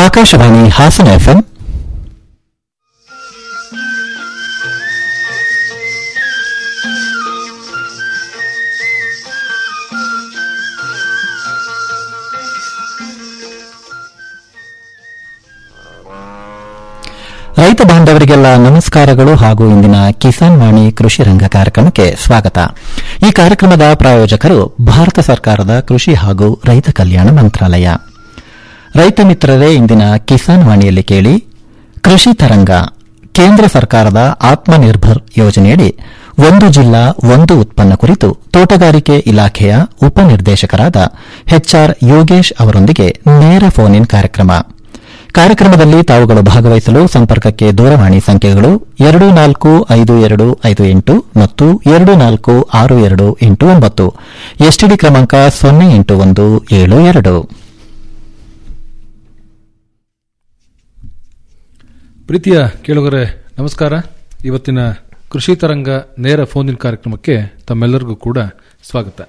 Akashvani Hassan FM ರೈತ ಬಾಂಧವರಿಗೆಲ್ಲ ನಮಸ್ಕಾರಗಳು ಹಾಗೂ ಇಂದಿನ ಕಿಸಾನ್ ವಾಣಿ ಕೃಷಿ ರಂಗ ಕಾರ್ಯಕ್ರಮಕ್ಕೆ ಸ್ವಾಗತ ಈ ಕಾರ್ಯಕ್ರಮದ ಪ್ರಾಯೋಜಕರು ಭಾರತ ಸರ್ಕಾರದ ಕೃಷಿ ಹಾಗೂ ರೈತ ಕಲ್ಯಾಣ ಮಂತ್ರಾಲಯ ರೈತ ಮಿತ್ರರೇ ಇಂದಿನ ಕಿಸಾನ್ ವಾಣಿಯಲ್ಲಿ ಕೇಳಿ ಕೃಷಿ ತರಂಗ ಕೇಂದ್ರ ಸರ್ಕಾರದ ಆತ್ಮನಿರ್ಭರ್ ಯೋಜನೆಯಡಿ ಒಂದು ಜಿಲ್ಲಾ ಒಂದು ಉತ್ಪನ್ನ ಕುರಿತು ತೋಟಗಾರಿಕೆ ಇಲಾಖೆಯ ಉಪನಿರ್ದೇಶಕರಾದ ಎಚ್ಆರ್ ಯೋಗೇಶ್ ಅವರೊಂದಿಗೆ ನೇರ ಫೋನ್ ಇನ್ ಕಾರ್ಯಕ್ರಮ ಕಾರ್ಯಕ್ರಮದಲ್ಲಿ ತಾವುಗಳು ಭಾಗವಹಿಸಲು ಸಂಪರ್ಕಕ್ಕೆ ದೂರವಾಣಿ ಸಂಖ್ಯೆಗಳು ಎರಡು ನಾಲ್ಕು ಐದು ಎರಡು ಐದು ಎಂಟು ಮತ್ತು ಎರಡು ನಾಲ್ಕು ಆರು ಎರಡು ಎಂಟು ಒಂಬತ್ತು ಎಸ್ಟಿಡಿ ಕ್ರಮಾಂಕ ಸೊನ್ನೆ ಎಂಟು ಒಂದು ಏಳು ಎರಡು ಪ್ರೀತಿಯ ಕೇಳುಗರೆ ನಮಸ್ಕಾರ ಇವತ್ತಿನ ಕೃಷಿ ತರಂಗ ನೇರ ಫೋನ್ ಇನ್ ಕಾರ್ಯಕ್ರಮಕ್ಕೆ ತಮ್ಮೆಲ್ಲರಿಗೂ ಕೂಡ ಸ್ವಾಗತ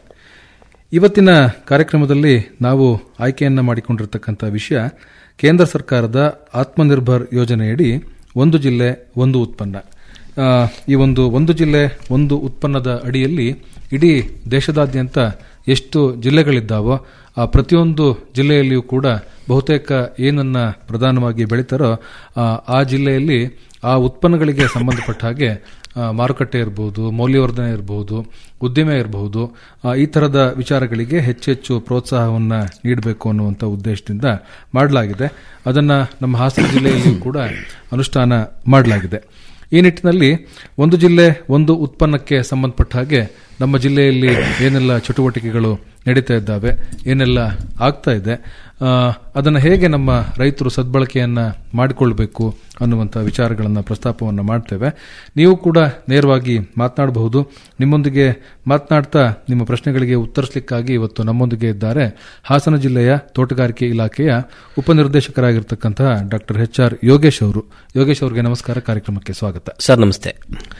ಇವತ್ತಿನ ಕಾರ್ಯಕ್ರಮದಲ್ಲಿ ನಾವು ಆಯ್ಕೆಯನ್ನ ಮಾಡಿಕೊಂಡಿರತಕ್ಕಂಥ ವಿಷಯ ಕೇಂದ್ರ ಸರ್ಕಾರದ ಆತ್ಮನಿರ್ಭರ್ ಯೋಜನೆಯಡಿ ಒಂದು ಜಿಲ್ಲೆ ಒಂದು ಉತ್ಪನ್ನ ಆ, ಈ ಒಂದು ಒಂದು ಜಿಲ್ಲೆ ಒಂದು ಉತ್ಪನ್ನದ ಅಡಿಯಲ್ಲಿ ಇಡೀ ದೇಶದಾದ್ಯಂತ ಎಷ್ಟು ಜಿಲ್ಲೆಗಳಿದ್ದಾವೋ ಆ ಪ್ರತಿಯೊಂದು ಜಿಲ್ಲೆಯಲ್ಲಿಯೂ ಕೂಡ ಬಹುತೇಕ ಏನನ್ನ ಪ್ರಧಾನವಾಗಿ ಬೆಳೀತಾರೋ ಆ, ಆ ಜಿಲ್ಲೆಯಲ್ಲಿ ಆ ಉತ್ಪನ್ನಗಳಿಗೆ ಸಂಬಂಧಪಟ್ಟ ಹಾಗೆ ಆ, ಮಾರುಕಟ್ಟೆ ಇರಬಹುದು ಮೌಲ್ಯವರ್ಧನೆ ಇರಬಹುದು ಉದ್ದಿಮೆ ಇರಬಹುದು ಆ, ಈ ತರದ ವಿಚಾರಗಳಿಗೆ ಹೆಚ್ಚೆಚ್ಚು ಪ್ರೋತ್ಸಾಹವನ್ನ ನೀಡಬೇಕು ಅನ್ನುವಂಥ ಉದ್ದೇಶದಿಂದ ಮಾಡಲಾಗಿದೆ ಅದನ್ನ ನಮ್ಮ ಹಾಸನ ಜಿಲ್ಲೆಯಲ್ಲಿಯೂ ಕೂಡ ಅನುಷ್ಠಾನ ಮಾಡಲಾಗಿದೆ ಈ ನಿಟ್ಟಿನಲ್ಲಿ ಒಂದು ಜಿಲ್ಲೆ ಒಂದು ಉತ್ಪನ್ನಕ್ಕೆ ಸಂಬಂಧಪಟ್ಟ ಹಾಗೆ ನಮ್ಮ ಜಿಲ್ಲೆಯಲ್ಲಿ ಏನೆಲ್ಲ ಚಟುವಟಿಕೆಗಳು ನಡೀತಾ ಇದ್ದಾವೆ ಏನೆಲ್ಲ ಆಗ್ತಾ ಇದೆ ಆ, ಅದನ್ನು ಹೇಗೆ ನಮ್ಮ ರೈತರು ಸದ್ಬಳಕೆಯನ್ನ ಮಾಡಿಕೊಳ್ಬೇಕು ಅನ್ನುವಂಥ ವಿಚಾರಗಳನ್ನು ಪ್ರಸ್ತಾಪವನ್ನು ಮಾಡ್ತೇವೆ ನೀವು ಕೂಡ ನೇರವಾಗಿ ಮಾತನಾಡಬಹುದು ನಿಮ್ಮೊಂದಿಗೆ ಮಾತನಾಡ್ತಾ ನಿಮ್ಮ ಪ್ರಶ್ನೆಗಳಿಗೆ ಉತ್ತರಿಸಲಿಕ್ಕಾಗಿ ಇವತ್ತು ನಮ್ಮೊಂದಿಗೆ ಇದ್ದಾರೆ ಹಾಸನ ಜಿಲ್ಲೆಯ ತೋಟಗಾರಿಕೆ ಇಲಾಖೆಯ ಉಪನಿರ್ದೇಶಕರಾಗಿರ್ತಕ್ಕಂತಹ ಡಾಕ್ಟರ್ ಎಚ್ ಆರ್ ಯೋಗೇಶ್ ಅವರು ಯೋಗೇಶ್ ಅವರಿಗೆ ನಮಸ್ಕಾರ ಕಾರ್ಯಕ್ರಮಕ್ಕೆ ಸ್ವಾಗತ ಸರ್ ನಮಸ್ತೆ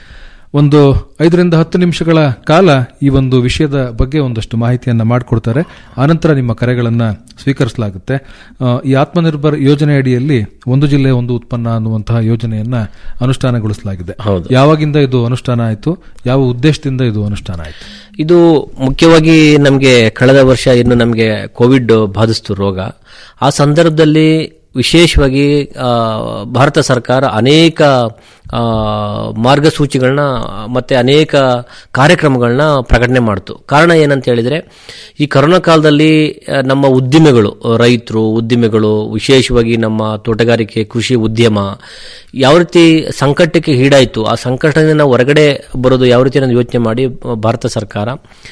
ಒಂದು ಐದರಿಂದ ಹತ್ತು ನಿಮಿಷಗಳ ಕಾಲ ಈ ಒಂದು ವಿಷಯದ ಬಗ್ಗೆ ಒಂದಷ್ಟು ಮಾಹಿತಿಯನ್ನ ಮಾಡಿಕೊಡ್ತಾರೆ ಆನಂತರ ನಿಮ್ಮ ಕರೆಗಳನ್ನ ಸ್ವೀಕರಿಸಲಾಗುತ್ತೆ ಆ, ಈ ಆತ್ಮನಿರ್ಭರ್ ಯೋಜನೆ ಅಡಿಯಲ್ಲಿ ಒಂದು ಜಿಲ್ಲೆ ಒಂದು ಉತ್ಪನ್ನ ಅನ್ನುವಂತಹ ಯೋಜನೆಯನ್ನ ಅನುಷ್ಠಾನಗೊಳಿಸಲಾಗಿದೆ ಹೌದು. ಯಾವಾಗಿಂದ ಇದು ಅನುಷ್ಠಾನ ಆಯಿತು ಯಾವ ಉದ್ದೇಶದಿಂದ ಇದು ಅನುಷ್ಠಾನ ಆಯಿತು ಇದು ಮುಖ್ಯವಾಗಿ ನಮಗೆ ಕಳೆದ ವರ್ಷ ಇನ್ನು ನಮಗೆ ಕೋವಿಡ್ ಬಾಧಿಸ್ತು ರೋಗ ಆ ಸಂದರ್ಭದಲ್ಲಿ ವಿಶೇಷವಾಗಿ ಆ, ಭಾರತ ಸರ್ಕಾರ ಅನೇಕ ಆ, ಮಾರ್ಗಸೂಚಿಗಳನ್ನ ಮತ್ತೆ ಅನೇಕ ಕಾರ್ಯಕ್ರಮಗಳನ್ನ ಪ್ರಕಟಣೆ ಮಾಡ್ತು ಕಾರಣ ಏನಂತ ಹೇಳಿದ್ರೆ ಈ ಕರೋನಾ ಕಾಲದಲ್ಲಿ ಆ, ನಮ್ಮ ಉದ್ದಿಮೆಗಳು ರೈತರು ಉದ್ದಿಮೆಗಳು ವಿಶೇಷವಾಗಿ ನಮ್ಮ ತೋಟಗಾರಿಕೆ ಕೃಷಿ ಉದ್ಯಮ ಯಾವ ರೀತಿ ಸಂಕಟಕ್ಕೆ ಈಡಾಯಿತು ಆ ಸಂಕಟದಿಂದ ನಾವು ಹೊರಗಡೆ ಬರೋದು ಯಾವ ರೀತಿ ಅನ್ನೋದು ಯೋಚನೆ ಮಾಡಿ ಆ, ಭಾರತ ಸರ್ಕಾರ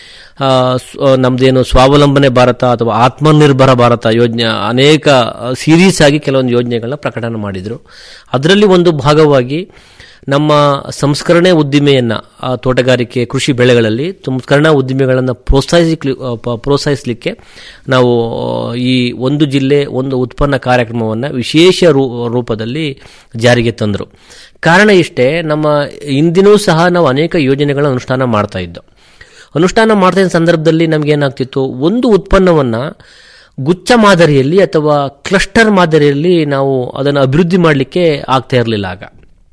ಆ, ಸ್- ಆ, ನಮ್ದೇನು ಸ್ವಾವಲಂಬನೆ ಭಾರತ ಅಥವಾ ಆತ್ಮನಿರ್ಭರ ಭಾರತ ಯೋಜನೆ ಅನೇಕ ಸೀರೀಸ್ ಆಗಿ ಕೆಲವೊಂದು ಯೋಜನೆಗಳನ್ನ ಪ್ರಕಟಣೆ ಮಾಡಿದ್ರು ಅದರಲ್ಲಿ ಒಂದು ಭಾಗವಾಗಿ ನಮ್ಮ ಸಂಸ್ಕರಣೆ ಉದ್ದಿಮೆಯನ್ನ ಆ, ತೋಟಗಾರಿಕೆ ಕೃಷಿ ಬೆಳೆಗಳಲ್ಲಿ ಸಂಸ್ಕರಣಾ ಉದ್ದಿಮೆಗಳನ್ನು ಪ್ರೋತ್ಸಾಹಿಸಲಿ ಪ್ರೋತ್ಸಾಹಿಸಲಿಕ್ಕೆ ನಾವು ಈ ಒಂದು ಜಿಲ್ಲೆ ಒಂದು ಉತ್ಪನ್ನ ಕಾರ್ಯಕ್ರಮವನ್ನು ವಿಶೇಷ ರೂ- ರೂಪದಲ್ಲಿ ಜಾರಿಗೆ ತಂದರು ಕಾರಣ ಇಷ್ಟೇ ನಮ್ಮ ಇಂದಿನೂ ಸಹ ನಾವು ಅನೇಕ ಯೋಜನೆಗಳ ಅನುಷ್ಠಾನ ಮಾಡ್ತಾ ಇದ್ದೋ ಅನುಷ್ಠಾನ ಮಾಡ್ತಾ ಇದ್ದ ಸಂದರ್ಭದಲ್ಲಿ ನಮ್ಗೆ ಏನಾಗ್ತಿತ್ತು ಒಂದು ಉತ್ಪನ್ನವನ್ನ ಗುಚ್ಛ ಮಾದರಿಯಲ್ಲಿ ಅಥವಾ ಕ್ಲಸ್ಟರ್ ಮಾದರಿಯಲ್ಲಿ ನಾವು ಅದನ್ನು ಅಭಿವೃದ್ಧಿ ಮಾಡಲಿಕ್ಕೆ ಆಗ್ತಾ ಇರಲಿಲ್ಲ ಆಗ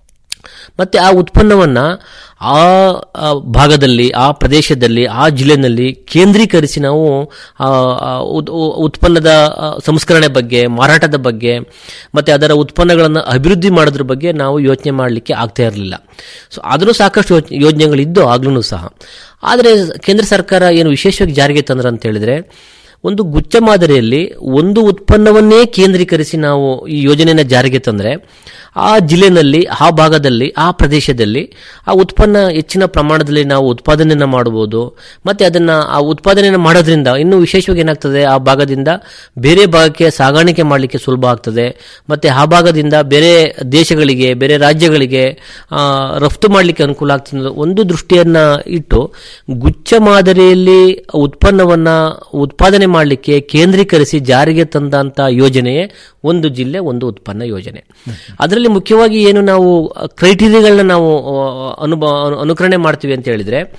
ಮತ್ತೆ ಆ ಉತ್ಪನ್ನವನ್ನ ಆ ಆ ಭಾಗದಲ್ಲಿ ಆ ಪ್ರದೇಶದಲ್ಲಿ ಆ ಜಿಲ್ಲೆನಲ್ಲಿ ಕೇಂದ್ರೀಕರಿಸಿ ನಾವು ಆ, ಆ, ಉತ್- ಉ- ಉತ್ಪನ್ನದ ಆ, ಸಂಸ್ಕರಣೆ ಬಗ್ಗೆ ಮಾರಾಟದ ಬಗ್ಗೆ ಮತ್ತೆ ಅದರ ಉತ್ಪನ್ನಗಳನ್ನು ಅಭಿವೃದ್ಧಿ ಮಾಡೋದ್ರ ಬಗ್ಗೆ ನಾವು ಯೋಚನೆ ಮಾಡಲಿಕ್ಕೆ ಆಗ್ತಾ ಇರಲಿಲ್ಲ ಸೊ ಆದರೂ ಸಾಕಷ್ಟು ಯೋಚ್- ಯೋಜನೆಗಳಿದ್ದು ಆಗ್ಲೂ ಸಹ ಆದರೆ ಕೇಂದ್ರ ಸರ್ಕಾರ ಏನು ವಿಶೇಷವಾಗಿ ಜಾರಿಗೆ ತಂದ್ರ ಅಂತ ಹೇಳಿದ್ರೆ ಒಂದು ಗುಚ್ಛ ಮಾದರಿಯಲ್ಲಿ ಒಂದು ಉತ್ಪನ್ನವನ್ನೇ ಕೇಂದ್ರೀಕರಿಸಿ ನಾವು ಈ ಯೋಜನೆಯನ್ನು ಜಾರಿಗೆ ತಂದರೆ ಆ ಜಿಲ್ಲೆನಲ್ಲಿ ಆ ಭಾಗದಲ್ಲಿ ಆ ಪ್ರದೇಶದಲ್ಲಿ ಆ ಉತ್ಪನ್ನ ಹೆಚ್ಚಿನ ಪ್ರಮಾಣದಲ್ಲಿ ನಾವು ಉತ್ಪಾದನೆಯನ್ನು ಮಾಡಬಹುದು ಮತ್ತೆ ಅದನ್ನ ಆ ಉತ್ಪಾದನೆಯನ್ನು ಮಾಡೋದ್ರಿಂದ ಇನ್ನೂ ವಿಶೇಷವಾಗಿ ಏನಾಗ್ತದೆ ಆ ಭಾಗದಿಂದ ಬೇರೆ ಭಾಗಕ್ಕೆ ಸಾಗಾಣಿಕೆ ಮಾಡಲಿಕ್ಕೆ ಸುಲಭ ಆಗ್ತದೆ ಮತ್ತೆ ಆ ಭಾಗದಿಂದ ಬೇರೆ ದೇಶಗಳಿಗೆ ಬೇರೆ ರಾಜ್ಯಗಳಿಗೆ ಆ, ರಫ್ತು ಮಾಡಲಿಕ್ಕೆ ಅನುಕೂಲ ಆಗ್ತದೆ ಅನ್ನೋ ಒಂದು ದೃಷ್ಟಿಯನ್ನ ಇಟ್ಟು ಗುಚ್ಛ ಮಾದರಿಯಲ್ಲಿ ಉತ್ಪನ್ನವನ್ನ ಉತ್ಪಾದನೆ ಮಾಡಲಿಕ್ಕೆ ಕೇಂದ್ರೀಕರಿಸಿ ಜಾರಿಗೆ ತಂದಂತ ಯೋಜನೆಯೇ ಒಂದು ಜಿಲ್ಲೆ ಒಂದು ಉತ್ಪನ್ನ ಯೋಜನೆ ಅದರಲ್ಲಿ ಮುಖ್ಯವಾಗಿ ಏನು ನಾವು ಕ್ರೈಟೀರಿಯಾಗಳನ್ನ ನಾವು ಆ, ಅನುಭ ಅನು- ಅನುಕರಣೆ ಮಾಡ್ತೀವಿ ಅಂತ ಹೇಳಿದ್ರೆ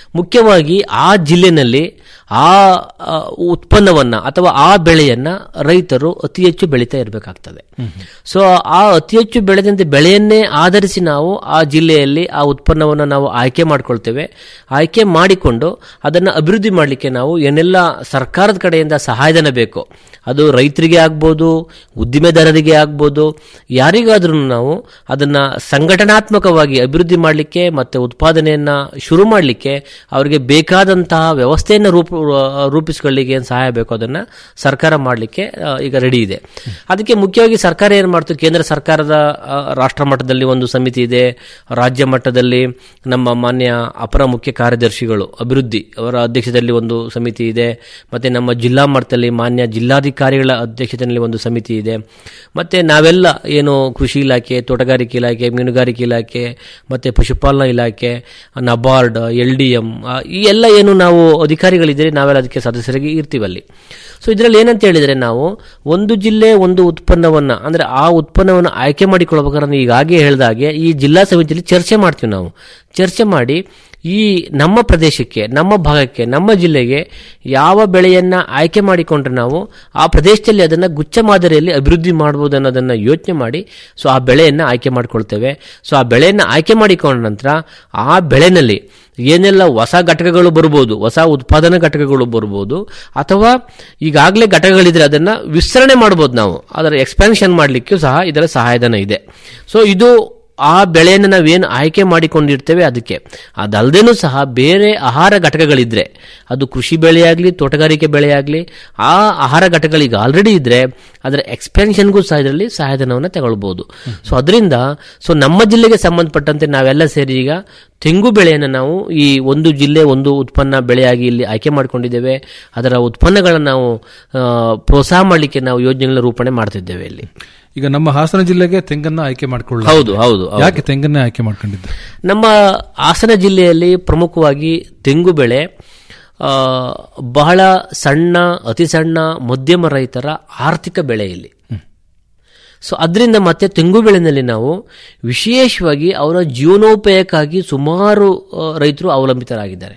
ಮುಖ್ಯವಾಗಿ ಆ ಜಿಲ್ಲೆನಲ್ಲಿ ಆ ಆ, ಉತ್ಪನ್ನವನ್ನ ಅಥವಾ ಆ ಬೆಳೆಯನ್ನ ರೈತರು ಅತಿ ಹೆಚ್ಚು ಬೆಳೀತಾ ಇರಬೇಕಾಗ್ತದೆ ಸೊ ಆ ಅತಿ ಹೆಚ್ಚು ಬೆಳೆದಂತೆ ಬೆಳೆಯನ್ನೇ ಆಧರಿಸಿ ನಾವು ಆ ಜಿಲ್ಲೆಯಲ್ಲಿ ಆ ಉತ್ಪನ್ನವನ್ನು ನಾವು ಆಯ್ಕೆ ಮಾಡ್ಕೊಳ್ತೇವೆ ಆಯ್ಕೆ ಮಾಡಿಕೊಂಡು ಅದನ್ನು ಅಭಿವೃದ್ಧಿ ಮಾಡಲಿಕ್ಕೆ ನಾವು ಏನೆಲ್ಲ ಸರ್ಕಾರದ ಕಡೆಯಿಂದ ಸಹಾಯಧನ ಬೇಕು ಅದು ರೈತರಿಗೆ ಆಗ್ಬೋದು ಉದ್ದಿಮೆದಾರರಿಗೆ ಆಗ್ಬೋದು ಯಾರಿಗಾದ್ರೂ ನಾವು ಅದನ್ನ ಸಂಘಟನಾತ್ಮಕವಾಗಿ ಅಭಿವೃದ್ಧಿ ಮಾಡಲಿಕ್ಕೆ ಮತ್ತೆ ಉತ್ಪಾದನೆಯನ್ನ ಶುರು ಮಾಡಲಿಕ್ಕೆ ಅವರಿಗೆ ಬೇಕಾದಂತಹ ವ್ಯವಸ್ಥೆಯನ್ನು ರೂಪ ರೂಪಿಸ್ಕೊಳ್ಳಿಕ್ಕೆ ಏನು ಸಹಾಯ ಬೇಕು ಅದನ್ನ ಸರ್ಕಾರ ಮಾಡಲಿಕ್ಕೆ ಈಗ ರೆಡಿ ಇದೆ ಅದಕ್ಕೆ ಮುಖ್ಯವಾಗಿ ಸರ್ಕಾರ ಏನು ಮಾಡ್ತು ಕೇಂದ್ರ ಸರ್ಕಾರದ ಆ, ರಾಷ್ಟ್ರ ಮಟ್ಟದಲ್ಲಿ ಒಂದು ಸಮಿತಿ ಇದೆ ರಾಜ್ಯ ಮಟ್ಟದಲ್ಲಿ ನಮ್ಮ ಮಾನ್ಯ ಅಪರ ಮುಖ್ಯ ಕಾರ್ಯದರ್ಶಿಗಳು ಅಭಿವೃದ್ಧಿ ಅವರ ಅಧ್ಯಕ್ಷತೆಯಲ್ಲಿ ಒಂದು ಸಮಿತಿ ಇದೆ ಮತ್ತೆ ನಮ್ಮ ಜಿಲ್ಲಾ ಮಟ್ಟದಲ್ಲಿ ಮಾನ್ಯ ಜಿಲ್ಲಾಧಿಕಾರಿಗಳ ಅಧ್ಯಕ್ಷತೆಯಲ್ಲಿ ಒಂದು ಸಮಿತಿ ಇದೆ ಮತ್ತೆ ನಾವೆಲ್ಲ ಏನು ಕೃಷಿ ಇಲಾಖೆ ತೋಟಗಾರಿಕೆ ಇಲಾಖೆ ಮೀನುಗಾರಿಕೆ ಇಲಾಖೆ ಮತ್ತೆ ಪಶುಪಾಲನಾ ಇಲಾಖೆ ನಬಾರ್ಡ್ ಎಲ್ ಡಿ ಎಂ ಈ ಎಲ್ಲ ಏನು ನಾವು ಅಧಿಕಾರಿಗಳಿದ್ರೆ ನಾವೆಲ್ಲ ಅದಕ್ಕೆ ಸದಸ್ಯರಾಗಿ ಇರ್ತೀವಲ್ಲಿ ಸೊ ಇದರಲ್ಲಿ ಏನಂತ ಹೇಳಿದ್ರೆ ನಾವು ಒಂದು ಜಿಲ್ಲೆ ಒಂದು ಉತ್ಪನ್ನವನ್ನ ಅಂದ್ರೆ ಆ ಉತ್ಪನ್ನವನ್ನು ಆಯ್ಕೆ ಮಾಡಿಕೊಳ್ಬೇಕಾದ್ರೆ ನಾನು ಈಗಾಗಲೇ ಹೇಳಿದ ಹಾಗೆ ಈ ಜಿಲ್ಲಾ ಸಮಿತಿಯಲ್ಲಿ ಚರ್ಚೆ ಮಾಡ್ತೀವಿ ನಾವು ಚರ್ಚೆ ಮಾಡಿ ಈ ನಮ್ಮ ಪ್ರದೇಶಕ್ಕೆ ನಮ್ಮ ಭಾಗಕ್ಕೆ ನಮ್ಮ ಜಿಲ್ಲೆಗೆ ಯಾವ ಬೆಳೆಯನ್ನ ಆಯ್ಕೆ ಮಾಡಿಕೊಂಡ್ರೆ ನಾವು ಆ ಪ್ರದೇಶದಲ್ಲಿ ಅದನ್ನ ಗುಚ್ಛ ಮಾದರಿಯಲ್ಲಿ ಅಭಿವೃದ್ಧಿ ಮಾಡಬಹುದು ಅನ್ನೋದನ್ನ ಯೋಚನೆ ಮಾಡಿ ಸೊ ಆ ಬೆಳೆಯನ್ನ ಆಯ್ಕೆ ಮಾಡ್ಕೊಳ್ತೇವೆ ಸೊ ಆ ಬೆಳೆಯನ್ನ ಆಯ್ಕೆ ಮಾಡಿಕೊಂಡ ನಂತರ ಆ ಬೆಳೆನಲ್ಲಿ ಏನೆಲ್ಲ ಹೊಸ ಘಟಕಗಳು ಬರ್ಬೋದು ಹೊಸ ಉತ್ಪಾದನಾ ಘಟಕಗಳು ಬರ್ಬೋದು ಅಥವಾ ಈಗಾಗಲೇ ಘಟಕಗಳಿದ್ರೆ ಅದನ್ನ ವಿಸ್ತರಣೆ ಮಾಡ್ಬೋದು ನಾವು ಅದರ ಎಕ್ಸ್ಪ್ಯಾನ್ಷನ್ ಮಾಡಲಿಕ್ಕೂ ಸಹ ಇದರ ಸಹಾಯಧನ ಇದೆ ಸೊ ಇದು ಆ ಬೆಳೆಯನ್ನು ನಾವೇನು ಆಯ್ಕೆ ಮಾಡಿಕೊಂಡಿರ್ತೇವೆ ಅದಕ್ಕೆ ಅದಲ್ಲದೇನೂ ಸಹ ಬೇರೆ ಆಹಾರ ಘಟಕಗಳಿದ್ರೆ ಅದು ಕೃಷಿ ಬೆಳೆಯಾಗಲಿ ತೋಟಗಾರಿಕೆ ಬೆಳೆಯಾಗಲಿ ಆ ಆಹಾರ ಘಟಕಗಳಿಗೆ ಆಲ್ರೆಡಿ ಇದ್ರೆ ಅದರ ಎಕ್ಸ್ಪೆನ್ಷನ್ಗೂ ಸಹ ಇದರಲ್ಲಿ ಸಹಾಯಧನವನ್ನು ತಗೊಳ್ಬಹುದು ಸೊ ಅದರಿಂದ ಸೊ ನಮ್ಮ ಜಿಲ್ಲೆಗೆ ಸಂಬಂಧಪಟ್ಟಂತೆ ನಾವೆಲ್ಲ ಸೇರಿ ಈಗ ತೆಂಗು ಬೆಳೆಯನ್ನು ನಾವು ಈ ಒಂದು ಜಿಲ್ಲೆ ಒಂದು ಉತ್ಪನ್ನ ಬೆಳೆಯಾಗಿ ಇಲ್ಲಿ ಆಯ್ಕೆ ಮಾಡಿಕೊಂಡಿದ್ದೇವೆ ಅದರ ಉತ್ಪನ್ನಗಳನ್ನು ನಾವು ಆ, ಪ್ರೋತ್ಸಾಹ ಮಾಡಲಿಕ್ಕೆ ನಾವು ಯೋಜನೆಗಳ ರೂಪಣೆ ಮಾಡ್ತಿದ್ದೇವೆ ಇಲ್ಲಿ ಈಗ ನಮ್ಮ ಹಾಸನ ಜಿಲ್ಲೆಗೆ ತೆಂಗನ್ನ ಆಯ್ಕೆ ಮಾಡ್ಕೊಳ್ಳ ಹೌದು ಹೌದು ಹೌದು. ಯಾಕೆ ತೆಂಗನ್ನೇ ಆಯ್ಕೆ ಮಾಡ್ಕೊಂಡಿದ್ದು ನಮ್ಮ ಹಾಸನ ಜಿಲ್ಲೆಯಲ್ಲಿ ಪ್ರಮುಖವಾಗಿ ತೆಂಗು ಬೆಳೆ ಆ, ಬಹಳ ಸಣ್ಣ ಅತಿ ಸಣ್ಣ ಮಧ್ಯಮ ರೈತರ ಆರ್ಥಿಕ ಬೆಳೆ ಇಲ್ಲಿ ಸೊ ಅದರಿಂದ ಮತ್ತೆ ತೆಂಗು ಬೆಳೆನಲ್ಲಿ ನಾವು ವಿಶೇಷವಾಗಿ ಅವರ ಜೀವನೋಪಾಯಕ್ಕಾಗಿ ಸುಮಾರು ಆ, ರೈತರು ಅವಲಂಬಿತರಾಗಿದ್ದಾರೆ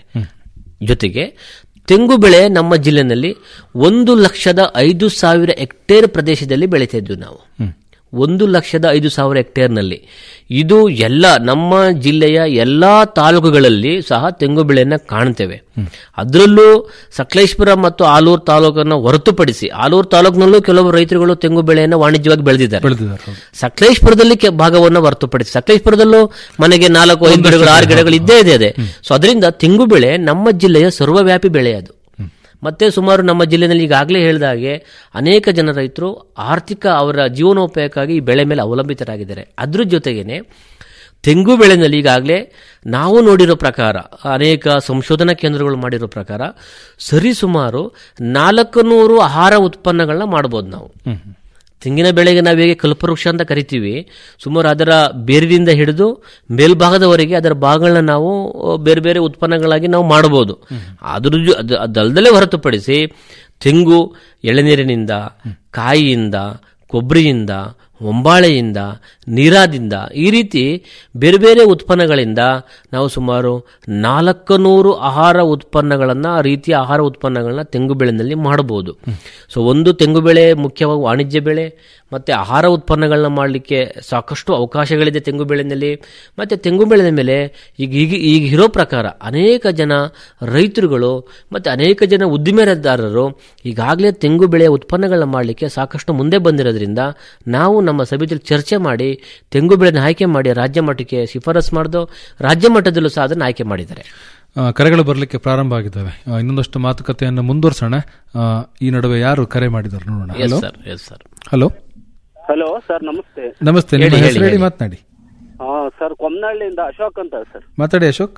ಜೊತೆಗೆ ತೆಂಗು ಬೆಳೆ ನಮ್ಮ ಜಿಲ್ಲೆನಲ್ಲಿ ಒಂದು ಲಕ್ಷದ ಐದು ಸಾವಿರ ಹೆಕ್ಟೇರ್ ಪ್ರದೇಶದಲ್ಲಿ ಬೆಳೀತಾ ಇದ್ವಿ ನಾವು ಒಂದು ಲಕ್ಷದ ಐದು ಸಾವಿರ ಹೆಕ್ಟೇರ್ನಲ್ಲಿ ಇದು ಎಲ್ಲ ನಮ್ಮ ಜಿಲ್ಲೆಯ ಎಲ್ಲಾ ತಾಲೂಕುಗಳಲ್ಲಿ ಸಹ ತೆಂಗು ಬೆಳೆಯನ್ನ ಕಾಣ್ತೇವೆ ಅದರಲ್ಲೂ ಸಕಲೇಶ್ಪುರ ಮತ್ತು ಆಲೂರು ತಾಲೂಕನ್ನು ಹೊರತುಪಡಿಸಿ ಆಲೂರು ತಾಲೂಕಿನಲ್ಲೂ ಕೆಲವು ರೈತರುಗಳು ತೆಂಗು ಬೆಳೆಯನ್ನು ವಾಣಿಜ್ಯವಾಗಿ ಬೆಳೆದಿದ್ದಾರೆ ಬೆಳೆದಿದ್ದಾರೆ ಹೌದು. ಸಕಲೇಶ್ಪುರದಲ್ಲಿ ಕೆ- ಭಾಗವನ್ನು ಹೊರತುಪಡಿಸಿ ಸಕಲೇಶ್ಪುರದಲ್ಲೂ ಮನೆಗೆ ನಾಲ್ಕು ಐದು ಗಿಡಗಳು ಆರು ಗಿಡಗಳು ಇದ್ದೇ ಇದೆ ಅದೇ ಸೊ ಅದರಿಂದ ತೆಂಗು ಬೆಳೆ ನಮ್ಮ ಜಿಲ್ಲೆಯ ಸರ್ವವ್ಯಾಪಿ ಬೆಳೆ ಅದು ಮತ್ತೆ ಸುಮಾರು ನಮ್ಮ ಜಿಲ್ಲೆಯಲ್ಲಿ ಈಗಾಗಲೇ ಹೇಳಿದ ಹಾಗೆ ಅನೇಕ ಜನ ರೈತರು ಆರ್ಥಿಕ ಅವರ ಜೀವನೋಪಾಯಕ್ಕಾಗಿ ಈ ಬೆಳೆ ಮೇಲೆ ಅವಲಂಬಿತರಾಗಿದ್ದಾರೆ ಅದ್ರ ಜೊತೆಗೇನೆ ತೆಂಗು ಬೆಳೆನಲ್ಲಿ ಈಗಾಗಲೇ ನಾವು ನೋಡಿರೋ ಪ್ರಕಾರ ಅನೇಕ ಸಂಶೋಧನಾ ಕೇಂದ್ರಗಳು ಮಾಡಿರೋ ಪ್ರಕಾರ ಸರಿಸುಮಾರು ನಾಲ್ಕು ನೂರು ಆಹಾರ ಉತ್ಪನ್ನಗಳನ್ನ ಮಾಡ್ಬೋದು ನಾವು ತೆಂಗಿನ ಬೆಳೆಗೆ ನಾವು ಹೇಗೆ ಕಲ್ಪವೃಕ್ಷ ಅಂತ ಕರಿತೀವಿ ಸುಮಾರು ಅದರ ಬೇರಿನಿಂದ ಹಿಡಿದು ಮೇಲ್ಭಾಗದವರೆಗೆ ಅದರ ಭಾಗಗಳನ್ನ ನಾವು ಅಹ್, ಬೇರೆ ಬೇರೆ ಉತ್ಪನ್ನಗಳಾಗಿ ನಾವು ಮಾಡಬಹುದು ಅದ್ರ ಜೊ- ಅದ್- ಅದಲ್ದಲೇ ಹೊರತುಪಡಿಸಿ ತೆಂಗು ಎಳೆನೀರಿನಿಂದ ಕಾಯಿಯಿಂದ ಕೊಬ್ಬರಿಯಿಂದ ಒಂಬಾಳೆಯಿಂದ ನೀರಾದಿಂದ ಈ ರೀತಿ ಬೇರೆ ಬೇರೆ ಉತ್ಪನ್ನಗಳಿಂದ ನಾವು ಸುಮಾರು ನಾಲ್ಕು ನೂರು ಆಹಾರ ಉತ್ಪನ್ನಗಳನ್ನು ಆ ರೀತಿಯ ಆಹಾರ ಉತ್ಪನ್ನಗಳನ್ನ ತೆಂಗು ಬೆಳೆನಲ್ಲಿ ಮಾಡಬಹುದು ಸೊ ಒಂದು ತೆಂಗು ಬೆಳೆ ಮುಖ್ಯವಾಗಿ ವಾಣಿಜ್ಯ ಬೆಳೆ ಮತ್ತೆ ಆಹಾರ ಉತ್ಪನ್ನಗಳನ್ನ ಮಾಡಲಿಕ್ಕೆ ಸಾಕಷ್ಟು ಅವಕಾಶಗಳಿದೆ ತೆಂಗು ಬೆಳೆನಲ್ಲಿ ಮತ್ತೆ ತೆಂಗು ಬೆಳೆದ ಮೇಲೆ ಈಗ ಈಗ ಈಗ ಇರೋ ಪ್ರಕಾರ ಅನೇಕ ಜನ ರೈತರುಗಳು ಮತ್ತೆ ಅನೇಕ ಜನ ಉದ್ದಿಮೆದಾರರು ಈಗಾಗಲೇ ತೆಂಗು ಬೆಳೆಯ ಉತ್ಪನ್ನಗಳನ್ನ ಮಾಡಲಿಕ್ಕೆ ಸಾಕಷ್ಟು ಮುಂದೆ ಬಂದಿರೋದ್ರಿಂದ ನಾವು ನಮ್ಮ ಸಭೆಯಲ್ಲಿ ಚರ್ಚೆ ಮಾಡಿ ತೆಂಗು ಬೆಳೆನ ಆಯ್ಕೆ ಮಾಡಿ ರಾಜ್ಯ ಮಟ್ಟಕ್ಕೆ ಶಿಫಾರಸ್ ಮಾಡಿದು ರಾಜ್ಯ ಮಟ್ಟದಲ್ಲೂ ಸಹ ಅದನ್ನು ಆಯ್ಕೆ ಮಾಡಿದ್ದಾರೆ ಆ, ಕರೆಗಳು ಬರಲಿಕ್ಕೆ ಪ್ರಾರಂಭ ಆಗಿದ್ದಾವೆ ಆ, ಇನ್ನೊಂದಷ್ಟು ಮಾತುಕತೆಯನ್ನು ಮುಂದುವರ್ಸೋಣ ಆ, ಈ ನಡುವೆ ಯಾರು ಕರೆ ಮಾಡಿದ್ದಾರೆ ನೋಡೋಣ yes hello sir yes sir hello hello sir ನಮಸ್ತೆ ನಮಸ್ತೆ ನಿಮ್ಮ ಹೇಳಿ, ಹೇಳಿ, ಹೆಸರು ಹೇಳಿ ಹೇಳಿ. ಮಾತನಾಡಿ ಹಾ ಸರ್ ಕೊಮ್ಮನಹಳ್ಳಿಯಿಂದ ಅಶೋಕ್ ಅಂತ ಸರ್ ಮಾತಾಡಿ ಅಶೋಕ್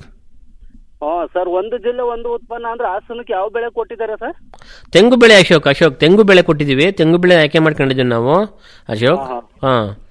ಹಾ ಸರ್ ಒಂದು ಜಿಲ್ಲೆ ಒಂದು ಉತ್ಪನ್ನ ಅಂದ್ರೆ ಹಾಸನಕ್ಕೆ ಯಾವ ಬೆಳೆ ಕೊಟ್ಟಿದ್ದಾರೆ ಸರ್ ತೆಂಗು ಬೆಳೆ ಅಶೋಕ್ ಅಶೋಕ್ ತೆಂಗು ಬೆಳೆ ಕೊಟ್ಟಿದ್ದೀವಿ ತೆಂಗು ಬೆಳೆ ಆಯ್ಕೆ ಮಾಡ್ಕೊಂಡಿದ್ದೀವಿ ನಾವು ಅಶೋಕ್ ಹಾ, ಹಾ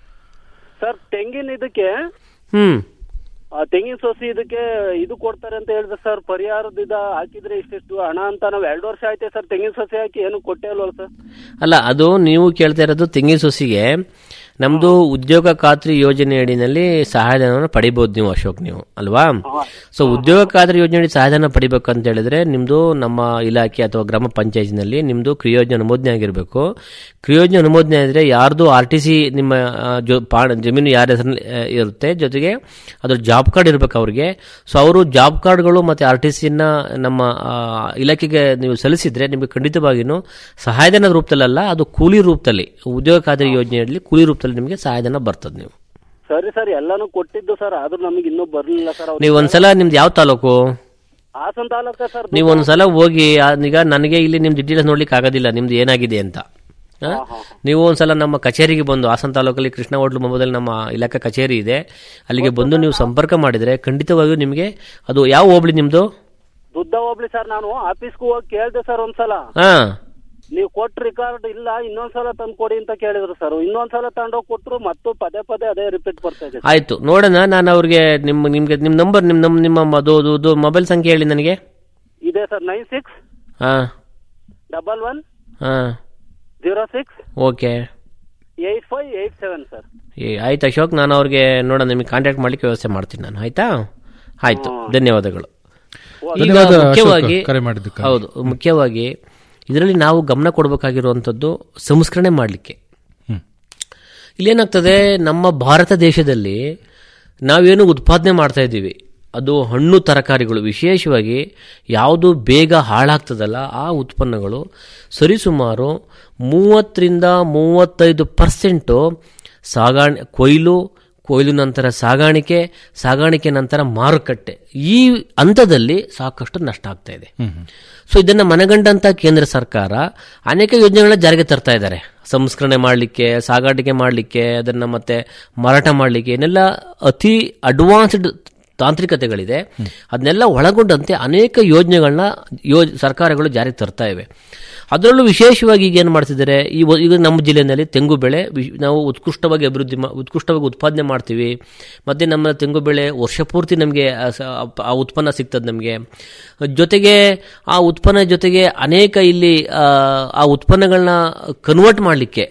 ಸರ್ ತೆಂಗಿನ ಇದಕ್ಕೆ ಹ್ಮ್ ಆ, ತೆಂಗಿನ ಸೊಸಿ ಇದಕ್ಕೆ ಇದು ಕೊಡ್ತಾರೆ ಅಂತ ಹೇಳಿದ್ರೆ ಸರ್ ಪರಿಹಾರದ ಇದ ಹಾಕಿದ್ರೆ ಇಷ್ಟಿಷ್ಟು ಹಣ ಅಂತ ನಾವು ಎರಡು ವರ್ಷ ಆಯ್ತೆ ಸರ್ ತೆಂಗಿನ ಸೊಸೆ ಹಾಕಿ ಏನು ಕೊಟ್ಟೇ ಇಲ್ವಲ್ಲ ಸರ್ ಅಲ್ಲ ಅದು ನೀವು ಕೇಳ್ತಾ ಇರೋದು ತೆಂಗಿನ ಸೊಸಿಗೆ ನಮ್ದು ಉದ್ಯೋಗ ಖಾತ್ರಿ ಯೋಜನೆ ಅಡಿನಲ್ಲಿ ಸಹಾಯಧನವನ್ನು ಪಡಿಬಹುದು ನೀವು ಅಶೋಕ್ ನೀವು ಅಲ್ವಾ ಸೊ ಉದ್ಯೋಗ ಖಾತ್ರಿ ಯೋಜನೆ ಸಹಾಯಧನ ಪಡಿಬೇಕಂತ ಹೇಳಿದ್ರೆ ನಿಮ್ದು ನಮ್ಮ ಇಲಾಖೆ ಅಥವಾ ಗ್ರಾಮ ಪಂಚಾಯತ್ನಲ್ಲಿ ನಿಮ್ದು ಕ್ರಿಯೋಜನೆ ಅನುಮೋದನೆ ಆಗಿರಬೇಕು ಕ್ರಿಯೋಜನೆ ಅನುಮೋದನೆ ಆಗಿದ್ರೆ ಯಾರ್ದು ಆರ್ ಟಿ ಸಿ ನಿಮ್ಮ ಆ, ಜೊ- ಪಾ- ಜಮೀನು ಯಾರ ಹೆಸರಲ್ಲಿ ಆ, ಇರುತ್ತೆ ಜೊತೆಗೆ ಅದ್ರ ಜಾಬ್ ಕಾರ್ಡ್ ಇರ್ಬೇಕು ಅವ್ರಿಗೆ ಸೊ ಅವರು ಜಾಬ್ ಕಾರ್ಡ್ಗಳು ಮತ್ತೆ ಆರ್ ಟಿ ಸಿನ ನಮ್ಮ ಆ, ಇಲಾಖೆಗೆ ನೀವು ಸಲ್ಲಿಸಿದ್ರೆ ನಿಮಗೆ ಖಂಡಿತವಾಗಿಯೂ ಸಹಾಯಧನದ ರೂಪದಲ್ಲಲ್ಲ ಅದು ಕೂಲಿ ರೂಪದಲ್ಲಿ ಉದ್ಯೋಗ ಖಾತ್ರಿ ಯೋಜನೆಯಲ್ಲಿ ಕೂಲಿ ರೂಪದಲ್ಲಿ ನಿಮಗೆ ಸಹಾಯಧನ ಬರ್ತದೆ ನೀವು ಸರಿ ಸರ್ ಎಲ್ಲಾನು ಕೊಟ್ಟಿದ್ದು ಸರ್ ಆದ್ರೂ ನಮಗೆ ಇನ್ನೂ ಬರ್ಲಿಲ್ಲ ಸರ್ ಅವ್ರು ನೀವು ಒಂದ್ಸಲ ನಿಮ್ದು ಯಾವ ತಾಲೂಕು ಹಾಸನ್ ತಾಲೂಕ ಸರ್ ನೀವು ಒಂದ್ಸಲ ಹೋಗಿ ಆ, ಈಗ ನನಗೆ ಇಲ್ಲಿ ನಿಮ್ ಡೀಟೇಲ್ಸ್ ನೋಡ್ಲಿಕ್ಕೆ ಆಗೋದಿಲ್ಲ ನಿಮ್ದು ಏನಾಗಿದೆ ಅಂತ ಆ? ನೀವು ಒಂದ್ಸಲ ನಮ್ಮ ಕಚೇರಿಗೆ ಬಂದು ಹಾಸನ ತಾಲೂಕಲ್ಲಿ ಕೃಷ್ಣ ಹೋಟ್ಲು ಮೊಬೈಲ್ ನಮ್ಮ ಇಲಾಖೆ ಕಚೇರಿ ಇದೆ ಅಲ್ಲಿಗೆ ಬಂದು ನೀವು ಸಂಪರ್ಕ ಮಾಡಿದ್ರೆ ಖಂಡಿತವಾಗಿಯೂ ನಿಮಗೆ ಅದು ಯಾವ ಹೋಬಳಿ ನಿಮ್ದು ದುಡ್ಡ ಹೋಗ್ಲಿ ಸರ್ ನಾನು ಆಫೀಸ್ಗೂ ಹೋಗಿ ಕೇಳ್ದೆ ಸರ್ ಒಂದ್ಸಲ ಹಾ ನೀವು ಕೊಟ್ಟ ರಿಕಾರ್ಡ್ ಇಲ್ಲ ಇನ್ನೊಂದ್ಸಲ ತಂದು ಕೊಡಿ ಅಂತ ಕೇಳಿದ್ರು ಸರ್ ಇನ್ನೊಂದ್ಸಲ ತಗೊಂಡೋಗಿ ಕೊಟ್ರು ಮತ್ತು ಪದೇ ಪದೇ ಅದೇ ರಿಪೀಟ್ ಬರ್ತಾ ಇದೆ ಆಯ್ತು ನೋಡೋಣ ನಾನು ಅವ್ರಿಗೆ ನಿಮ್ಮ ನಿಮ್ಗೆ ನಿಮ್ಮ ನಂಬರ್ ನಿಮ್ಮ ನಮ್ಮ ನಿಮ್ಮ ಅದು ಅದು- ಅದು ಮೊಬೈಲ್ ಸಂಖ್ಯೆ ಹೇಳಿ ನನಗೆ ಇದೆ ಸರ್ ನೈನ್ ಸಿಕ್ಸ್ ಹಾ ಡಬಲ್ ಒನ್ ಹಾ zero six okay eight five eight seven sir ಏ, ಆಯ್ತು ಅಶೋಕ್ ನಾನು ಅವ್ರಿಗೆ ನೋಡೋಣ ನಿಮಗೆ ಕಾಂಟ್ಯಾಕ್ಟ್ ಮಾಡ್ಲಿಕ್ಕೆ ವ್ಯವಸ್ಥೆ ಮಾಡ್ತೀನಿ ನಾನು ಆಯ್ತಾ ಆಯ್ತು ಧನ್ಯವಾದಗಳು ಈಗ ಧನ್ಯವಾದ ಅಶೋಕ್, ಮುಖ್ಯವಾಗಿ ಕರೆ ಮಾಡಿದ್ದಕ್ಕಾಗಿ. ಹೌದು ಮುಖ್ಯವಾಗಿ ಇದರಲ್ಲಿ ನಾವು ಗಮನ ಕೊಡಬೇಕಾಗಿರುವಂಥದ್ದು ಸಂಸ್ಕರಣೆ ಮಾಡಲಿಕ್ಕೆ ಹ್ಮ್. ಇಲ್ಲೇನಾಗ್ತದೆ ನಮ್ಮ ಭಾರತ ದೇಶದಲ್ಲಿ ನಾವೇನು ಉತ್ಪಾದನೆ ಮಾಡ್ತಾ ಇದ್ದೀವಿ ಅದು ಹಣ್ಣು ತರಕಾರಿಗಳು ವಿಶೇಷವಾಗಿ ಯಾವುದು ಬೇಗ ಹಾಳಾಗ್ತದಲ್ಲ ಆ ಉತ್ಪನ್ನಗಳು ಸರಿಸುಮಾರು ಮೂವತ್ತರಿಂದ ಮೂವತ್ತೈದು ಪರ್ಸೆಂಟು ಸಾಗಾಣೆ ಕೊಯ್ಲು ಕೊಯ್ಲು ನಂತರ ಸಾಗಾಣಿಕೆ ಸಾಗಾಣಿಕೆ ನಂತರ ಮಾರುಕಟ್ಟೆ ಈ ಹಂತದಲ್ಲಿ ಸಾಕಷ್ಟು ನಷ್ಟ ಆಗ್ತಾ ಇದೆ ಸೊ ಇದನ್ನ ಮನಗಂಡಂತ ಕೇಂದ್ರ ಸರ್ಕಾರ ಅನೇಕ ಯೋಜನೆಗಳನ್ನ ಜಾರಿಗೆ ತರ್ತಾ ಇದ್ದಾರೆ ಸಂಸ್ಕರಣೆ ಮಾಡಲಿಕ್ಕೆ ಸಾಗಾಣಿಕೆ ಮಾಡಲಿಕ್ಕೆ ಅದನ್ನ ಮತ್ತೆ ಮಾರಾಟ ಮಾಡಲಿಕ್ಕೆ ಏನೆಲ್ಲ ಅತಿ ಅಡ್ವಾನ್ಸ್ಡ್ ತಾಂತ್ರಿಕತೆಗಳಿದೆ ಅದನ್ನೆಲ್ಲ ಒಳಗೊಂಡಂತೆ ಅನೇಕ ಯೋಜನೆಗಳನ್ನ ಯೋಜ್ ಸರ್ಕಾರಗಳು ಜಾರಿಗೆ ತರ್ತಾ ಇವೆ ಅದರಲ್ಲೂ ವಿಶೇಷವಾಗಿ ಈಗ ಏನು ಮಾಡ್ತಿದ್ದಾರೆ ಈ ಒ- ಈಗ ನಮ್ಮ ಜಿಲ್ಲೆಯಲ್ಲಿ ತೆಂಗು ಬೆಳೆ ವಿ- ನಾವು ಉತ್ಕೃಷ್ಟವಾಗಿ ಅಭಿವೃದ್ಧಿ ಮಾ ಉತ್ಕೃಷ್ಟವಾಗಿ ಉತ್ಪಾದನೆ ಮಾಡ್ತೀವಿ ಮತ್ತು ನಮ್ಮ ತೆಂಗು ಬೆಳೆ ವರ್ಷ ಪೂರ್ತಿ ನಮಗೆ ಆ ಸ- ಆ ಉತ್ಪನ್ನ ಸಿಗ್ತದೆ ನಮಗೆ ಜೊತೆಗೆ ಆ ಉತ್ಪನ್ನ ಜೊತೆಗೆ ಅನೇಕ ಇಲ್ಲಿ ಆ, ಆ ಉತ್ಪನ್ನಗಳನ್ನ ಕನ್ವರ್ಟ್ ಮಾಡಲಿಕ್ಕೆ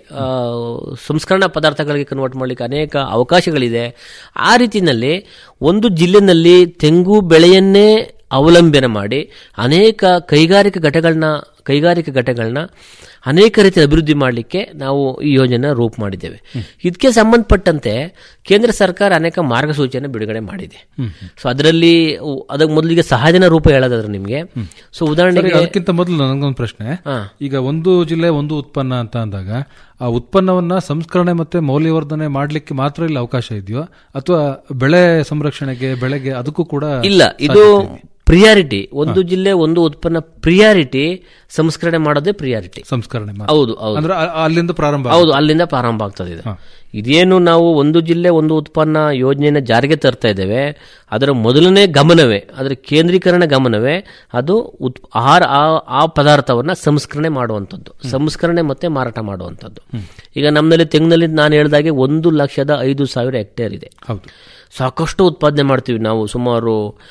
ಸಂಸ್ಕರಣಾ ಪದಾರ್ಥಗಳಿಗೆ ಕನ್ವರ್ಟ್ ಮಾಡಲಿಕ್ಕೆ ಅನೇಕ ಅವಕಾಶಗಳಿದೆ ಆ ರೀತಿಯಲ್ಲಿ ಒಂದು ಜಿಲ್ಲೆನಲ್ಲಿ ತೆಂಗು ಬೆಳೆಯನ್ನೇ ಅವಲಂಬನೆ ಮಾಡಿ ಅನೇಕ ಕೈಗಾರಿಕಾ ಘಟಗಳನ್ನ ಕೈಗಾರಿಕಾ ಘಟಗಳನ್ನ ಅನೇಕ ರೀತಿಯ ಅಭಿವೃದ್ಧಿ ಮಾಡಲಿಕ್ಕೆ ನಾವು ಈ ಯೋಜನೆ ರೂಪ ಮಾಡಿದ್ದೇವೆ ಇದಕ್ಕೆ ಸಂಬಂಧಪಟ್ಟಂತೆ ಕೇಂದ್ರ ಸರ್ಕಾರ ಅನೇಕ ಮಾರ್ಗಸೂಚಿಯನ್ನು ಬಿಡುಗಡೆ ಮಾಡಿದೆ ಸೊ ಅದರಲ್ಲಿ ಉ- ಅದಕ್ಕೆ ಮೊದಲಿಗೆ ಸಹಾಯಧನ ರೂಪ ಹೇಳೋದಾದ್ರೆ ನಿಮಗೆ ಸೊ ಸರಿ, ಉದಾಹರಣೆಗೆ ಅದಕ್ಕಿಂತ ಮೊದಲು ನನಗೊಂದು ಪ್ರಶ್ನೆ ಹಾ. ಈಗ ಒಂದು ಜಿಲ್ಲೆ ಒಂದು ಉತ್ಪನ್ನ ಅಂತ ಅಂದಾಗ ಆ ಉತ್ಪನ್ನವನ್ನ ಸಂಸ್ಕರಣೆ ಮತ್ತೆ ಮೌಲ್ಯವರ್ಧನೆ ಮಾಡ್ಲಿಕ್ಕೆ ಮಾತ್ರ ಇಲ್ಲಿ ಅವಕಾಶ ಇದೆಯೋ ಅಥವಾ ಬೆಳೆ ಸಂರಕ್ಷಣೆಗೆ ಬೆಳೆಗೆ ಅದಕ್ಕೂ ಕೂಡ ಇಲ್ಲ ಇದು ಪ್ರಿಯಾರಿಟಿ ಒಂದು ಜಿಲ್ಲೆ ಒಂದು ಉತ್ಪನ್ನ ಪ್ರಿಯಾರಿಟಿ ಸಂಸ್ಕರಣೆ ಮಾಡೋದೇ ಪ್ರಿಯಾರಿಟಿ ಸಂಸ್ಕರಣೆ ಮಾತ್ರ. ಹೌದು ಹೌದು ಅಂದ್ರೆ ಅ- ಅಲ್ಲಿಂದ ಪ್ರಾರಂಭ ಹೌದು ಅಲ್ಲಿಂದ ಪ್ರಾರಂಭ ಆಗ್ತದೆ ಇದು ಇದೇನು ನಾವು ಒಂದು ಜಿಲ್ಲೆ ಒಂದು ಉತ್ಪನ್ನ ಯೋಜನೆಯನ್ನು ಜಾರಿಗೆ ತರ್ತಾ ಇದ್ದೇವೆ ಅದರ ಮೊದಲನೇ ಗಮನವೇ ಅದರ ಕೇಂದ್ರೀಕರಣ ಗಮನವೇ ಅದು ಉತ್ ಆಹಾರ ಆ- ಆ ಪದಾರ್ಥವನ್ನ ಸಂಸ್ಕರಣೆ ಮಾಡುವಂಥದ್ದು ಸಂಸ್ಕರಣೆ ಮತ್ತೆ ಮಾರಾಟ ಮಾಡುವಂಥದ್ದು ಈಗ ನಮ್ಮಲ್ಲಿ ತೆಂಗಿನಲ್ಲಿ ನಾನು ಹೇಳಿದಾಗೆ ಒಂದು ಲಕ್ಷದ ಐದು ಸಾವಿರ ಹೆಕ್ಟೇರ್ ಇದೆ ಹೌದು ಸಾಕಷ್ಟು ಉತ್ಪಾದನೆ ಮಾಡ್ತೀವಿ ನಾವು ಸುಮಾರು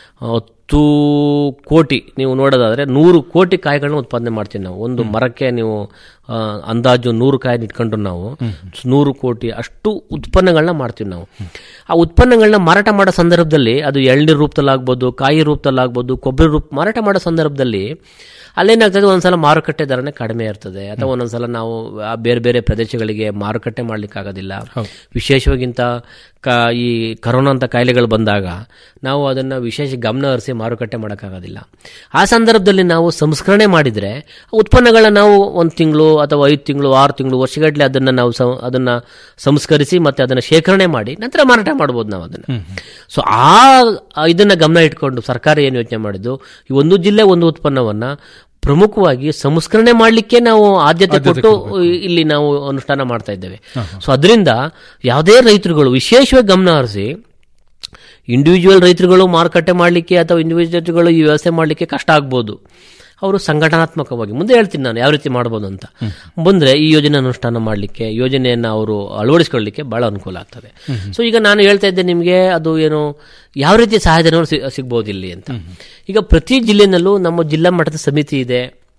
ಹತ್ತು ಕೋಟಿ ನೀವು ನೋಡೋದಾದ್ರೆ ನೂರು ಕೋಟಿ ಕಾಯಿಗಳನ್ನ ಉತ್ಪಾದನೆ ಮಾಡ್ತೀವಿ ನಾವು ಒಂದು ಮರಕ್ಕೆ ನೀವು ಆ, ಅಂದಾಜು ನೂರು ಕಾಯಿ ಇಟ್ಕೊಂಡ್ರು ನಾವು ನೂರು ಕೋಟಿ ಅಷ್ಟು ಉತ್ಪನ್ನಗಳನ್ನ ಮಾಡ್ತೀವಿ ನಾವು ಆ ಉತ್ಪನ್ನಗಳನ್ನ ಮಾರಾಟ ಮಾಡೋ ಸಂದರ್ಭದಲ್ಲಿ ಅದು ಎಳ್ನೀರು ರೂಪದಲ್ಲಾಗ್ಬೋದು ಕಾಯಿ ರೂಪದಲ್ಲಾಗ್ಬೋದು ಕೊಬ್ಬರಿ ರೂಪ ಮಾರಾಟ ಮಾಡೋ ಸಂದರ್ಭದಲ್ಲಿ ಅಲ್ಲೇನಾಗ್ತದೆ ಒಂದ್ಸಲ ಮಾರುಕಟ್ಟೆ ದರನೇ ಕಡಿಮೆ ಇರ್ತದೆ ಅಥವಾ ಒಂದೊಂದ್ಸಲ ನಾವು ಆ ಬೇರೆ ಬೇರೆ ಪ್ರದೇಶಗಳಿಗೆ ಮಾರುಕಟ್ಟೆ ಮಾಡ್ಲಿಕ್ಕೆ ಆಗೋದಿಲ್ಲ ವಿಶೇಷವಾಗಿಂತ ಕ ಈ ಕರೋನಾ ಅಂತ ಕಾಯಿಲೆಗಳು ಬಂದಾಗ ನಾವು ಅದನ್ನು ವಿಶೇಷ ಗಮನ ಹರಿಸಿ ಮಾರುಕಟ್ಟೆ ಮಾಡೋಕ್ಕಾಗೋದಿಲ್ಲ ಆ ಸಂದರ್ಭದಲ್ಲಿ ನಾವು ಸಂಸ್ಕರಣೆ ಮಾಡಿದರೆ ಉತ್ಪನ್ನಗಳನ್ನ ನಾವು ಒಂದು ತಿಂಗಳು ಅಥವಾ ಐದು ತಿಂಗಳು ಆರು ತಿಂಗಳು ವರ್ಷಗಟ್ಟಲೆ ಅದನ್ನು ನಾವು ಸ ಅದನ್ನು ಸಂಸ್ಕರಿಸಿ ಮತ್ತು ಅದನ್ನು ಶೇಖರಣೆ ಮಾಡಿ ನಂತರ ಮಾರಾಟ ಮಾಡ್ಬೋದು ನಾವು ಅದನ್ನು ಸೊ ಆ ಆ ಇದನ್ನ ಗಮನ ಇಟ್ಕೊಂಡು ಸರ್ಕಾರ ಏನು ಯೋಚನೆ ಮಾಡಿದ್ದು ಈ ಒಂದು ಜಿಲ್ಲೆ ಒಂದು ಉತ್ಪನ್ನವನ್ನ ಪ್ರಮುಖವಾಗಿ ಸಂಸ್ಕರಣೆ ಮಾಡಲಿಕ್ಕೆ ನಾವು ಆದ್ಯತೆ ಕೊಟ್ಟು ಇಲ್ಲಿ ನಾವು ಅನುಷ್ಠಾನ ಮಾಡ್ತಾ ಇದ್ದೇವೆ ಸೊ ಅದರಿಂದ ಯಾವುದೇ ರೈತರುಗಳು ವಿಶೇಷವಾಗಿ ಗಮನ ಹರಿಸಿ ಇಂಡಿವಿಜುವಲ್ ರೈತರುಗಳು ಮಾರುಕಟ್ಟೆ ಮಾಡಲಿಕ್ಕೆ ಅಥವಾ ಇಂಡಿವಿಜುವಲ್ ರೈತರುಗಳು ಈ ವ್ಯವಸ್ಥೆ ಮಾಡಲಿಕ್ಕೆ ಕಷ್ಟ ಆಗ್ಬೋದು ಅವರು ಸಂಘಟನಾತ್ಮಕವಾಗಿ ಮುಂದೆ ಹೇಳ್ತೀನಿ ನಾನು ಯಾವ ರೀತಿ ಮಾಡ್ಬೋದು ಅಂತ ಬಂದ್ರೆ ಈ ಯೋಜನೆ ಅನುಷ್ಠಾನ ಮಾಡಲಿಕ್ಕೆ ಯೋಜನೆಯನ್ನು ಅವರು ಅಳವಡಿಸ್ಕೊಳ್ಳಿಕ್ಕೆ ಬಹಳ ಅನುಕೂಲ ಆಗ್ತದೆ ಸೊ ಈಗ ನಾನು ಹೇಳ್ತಾ ಇದ್ದೆ ನಿಮಗೆ ಅದು ಏನು ಯಾವ ರೀತಿ ಸಹಾಯಧನ ಸಿಗ್ಬೋದು ಇಲ್ಲಿ ಅಂತ ಈಗ ಪ್ರತಿ ಜಿಲ್ಲೆನಲ್ಲೂ ನಮ್ಮ ಜಿಲ್ಲಾ ಮಟ್ಟದ ಸಮಿತಿ ಇದೆ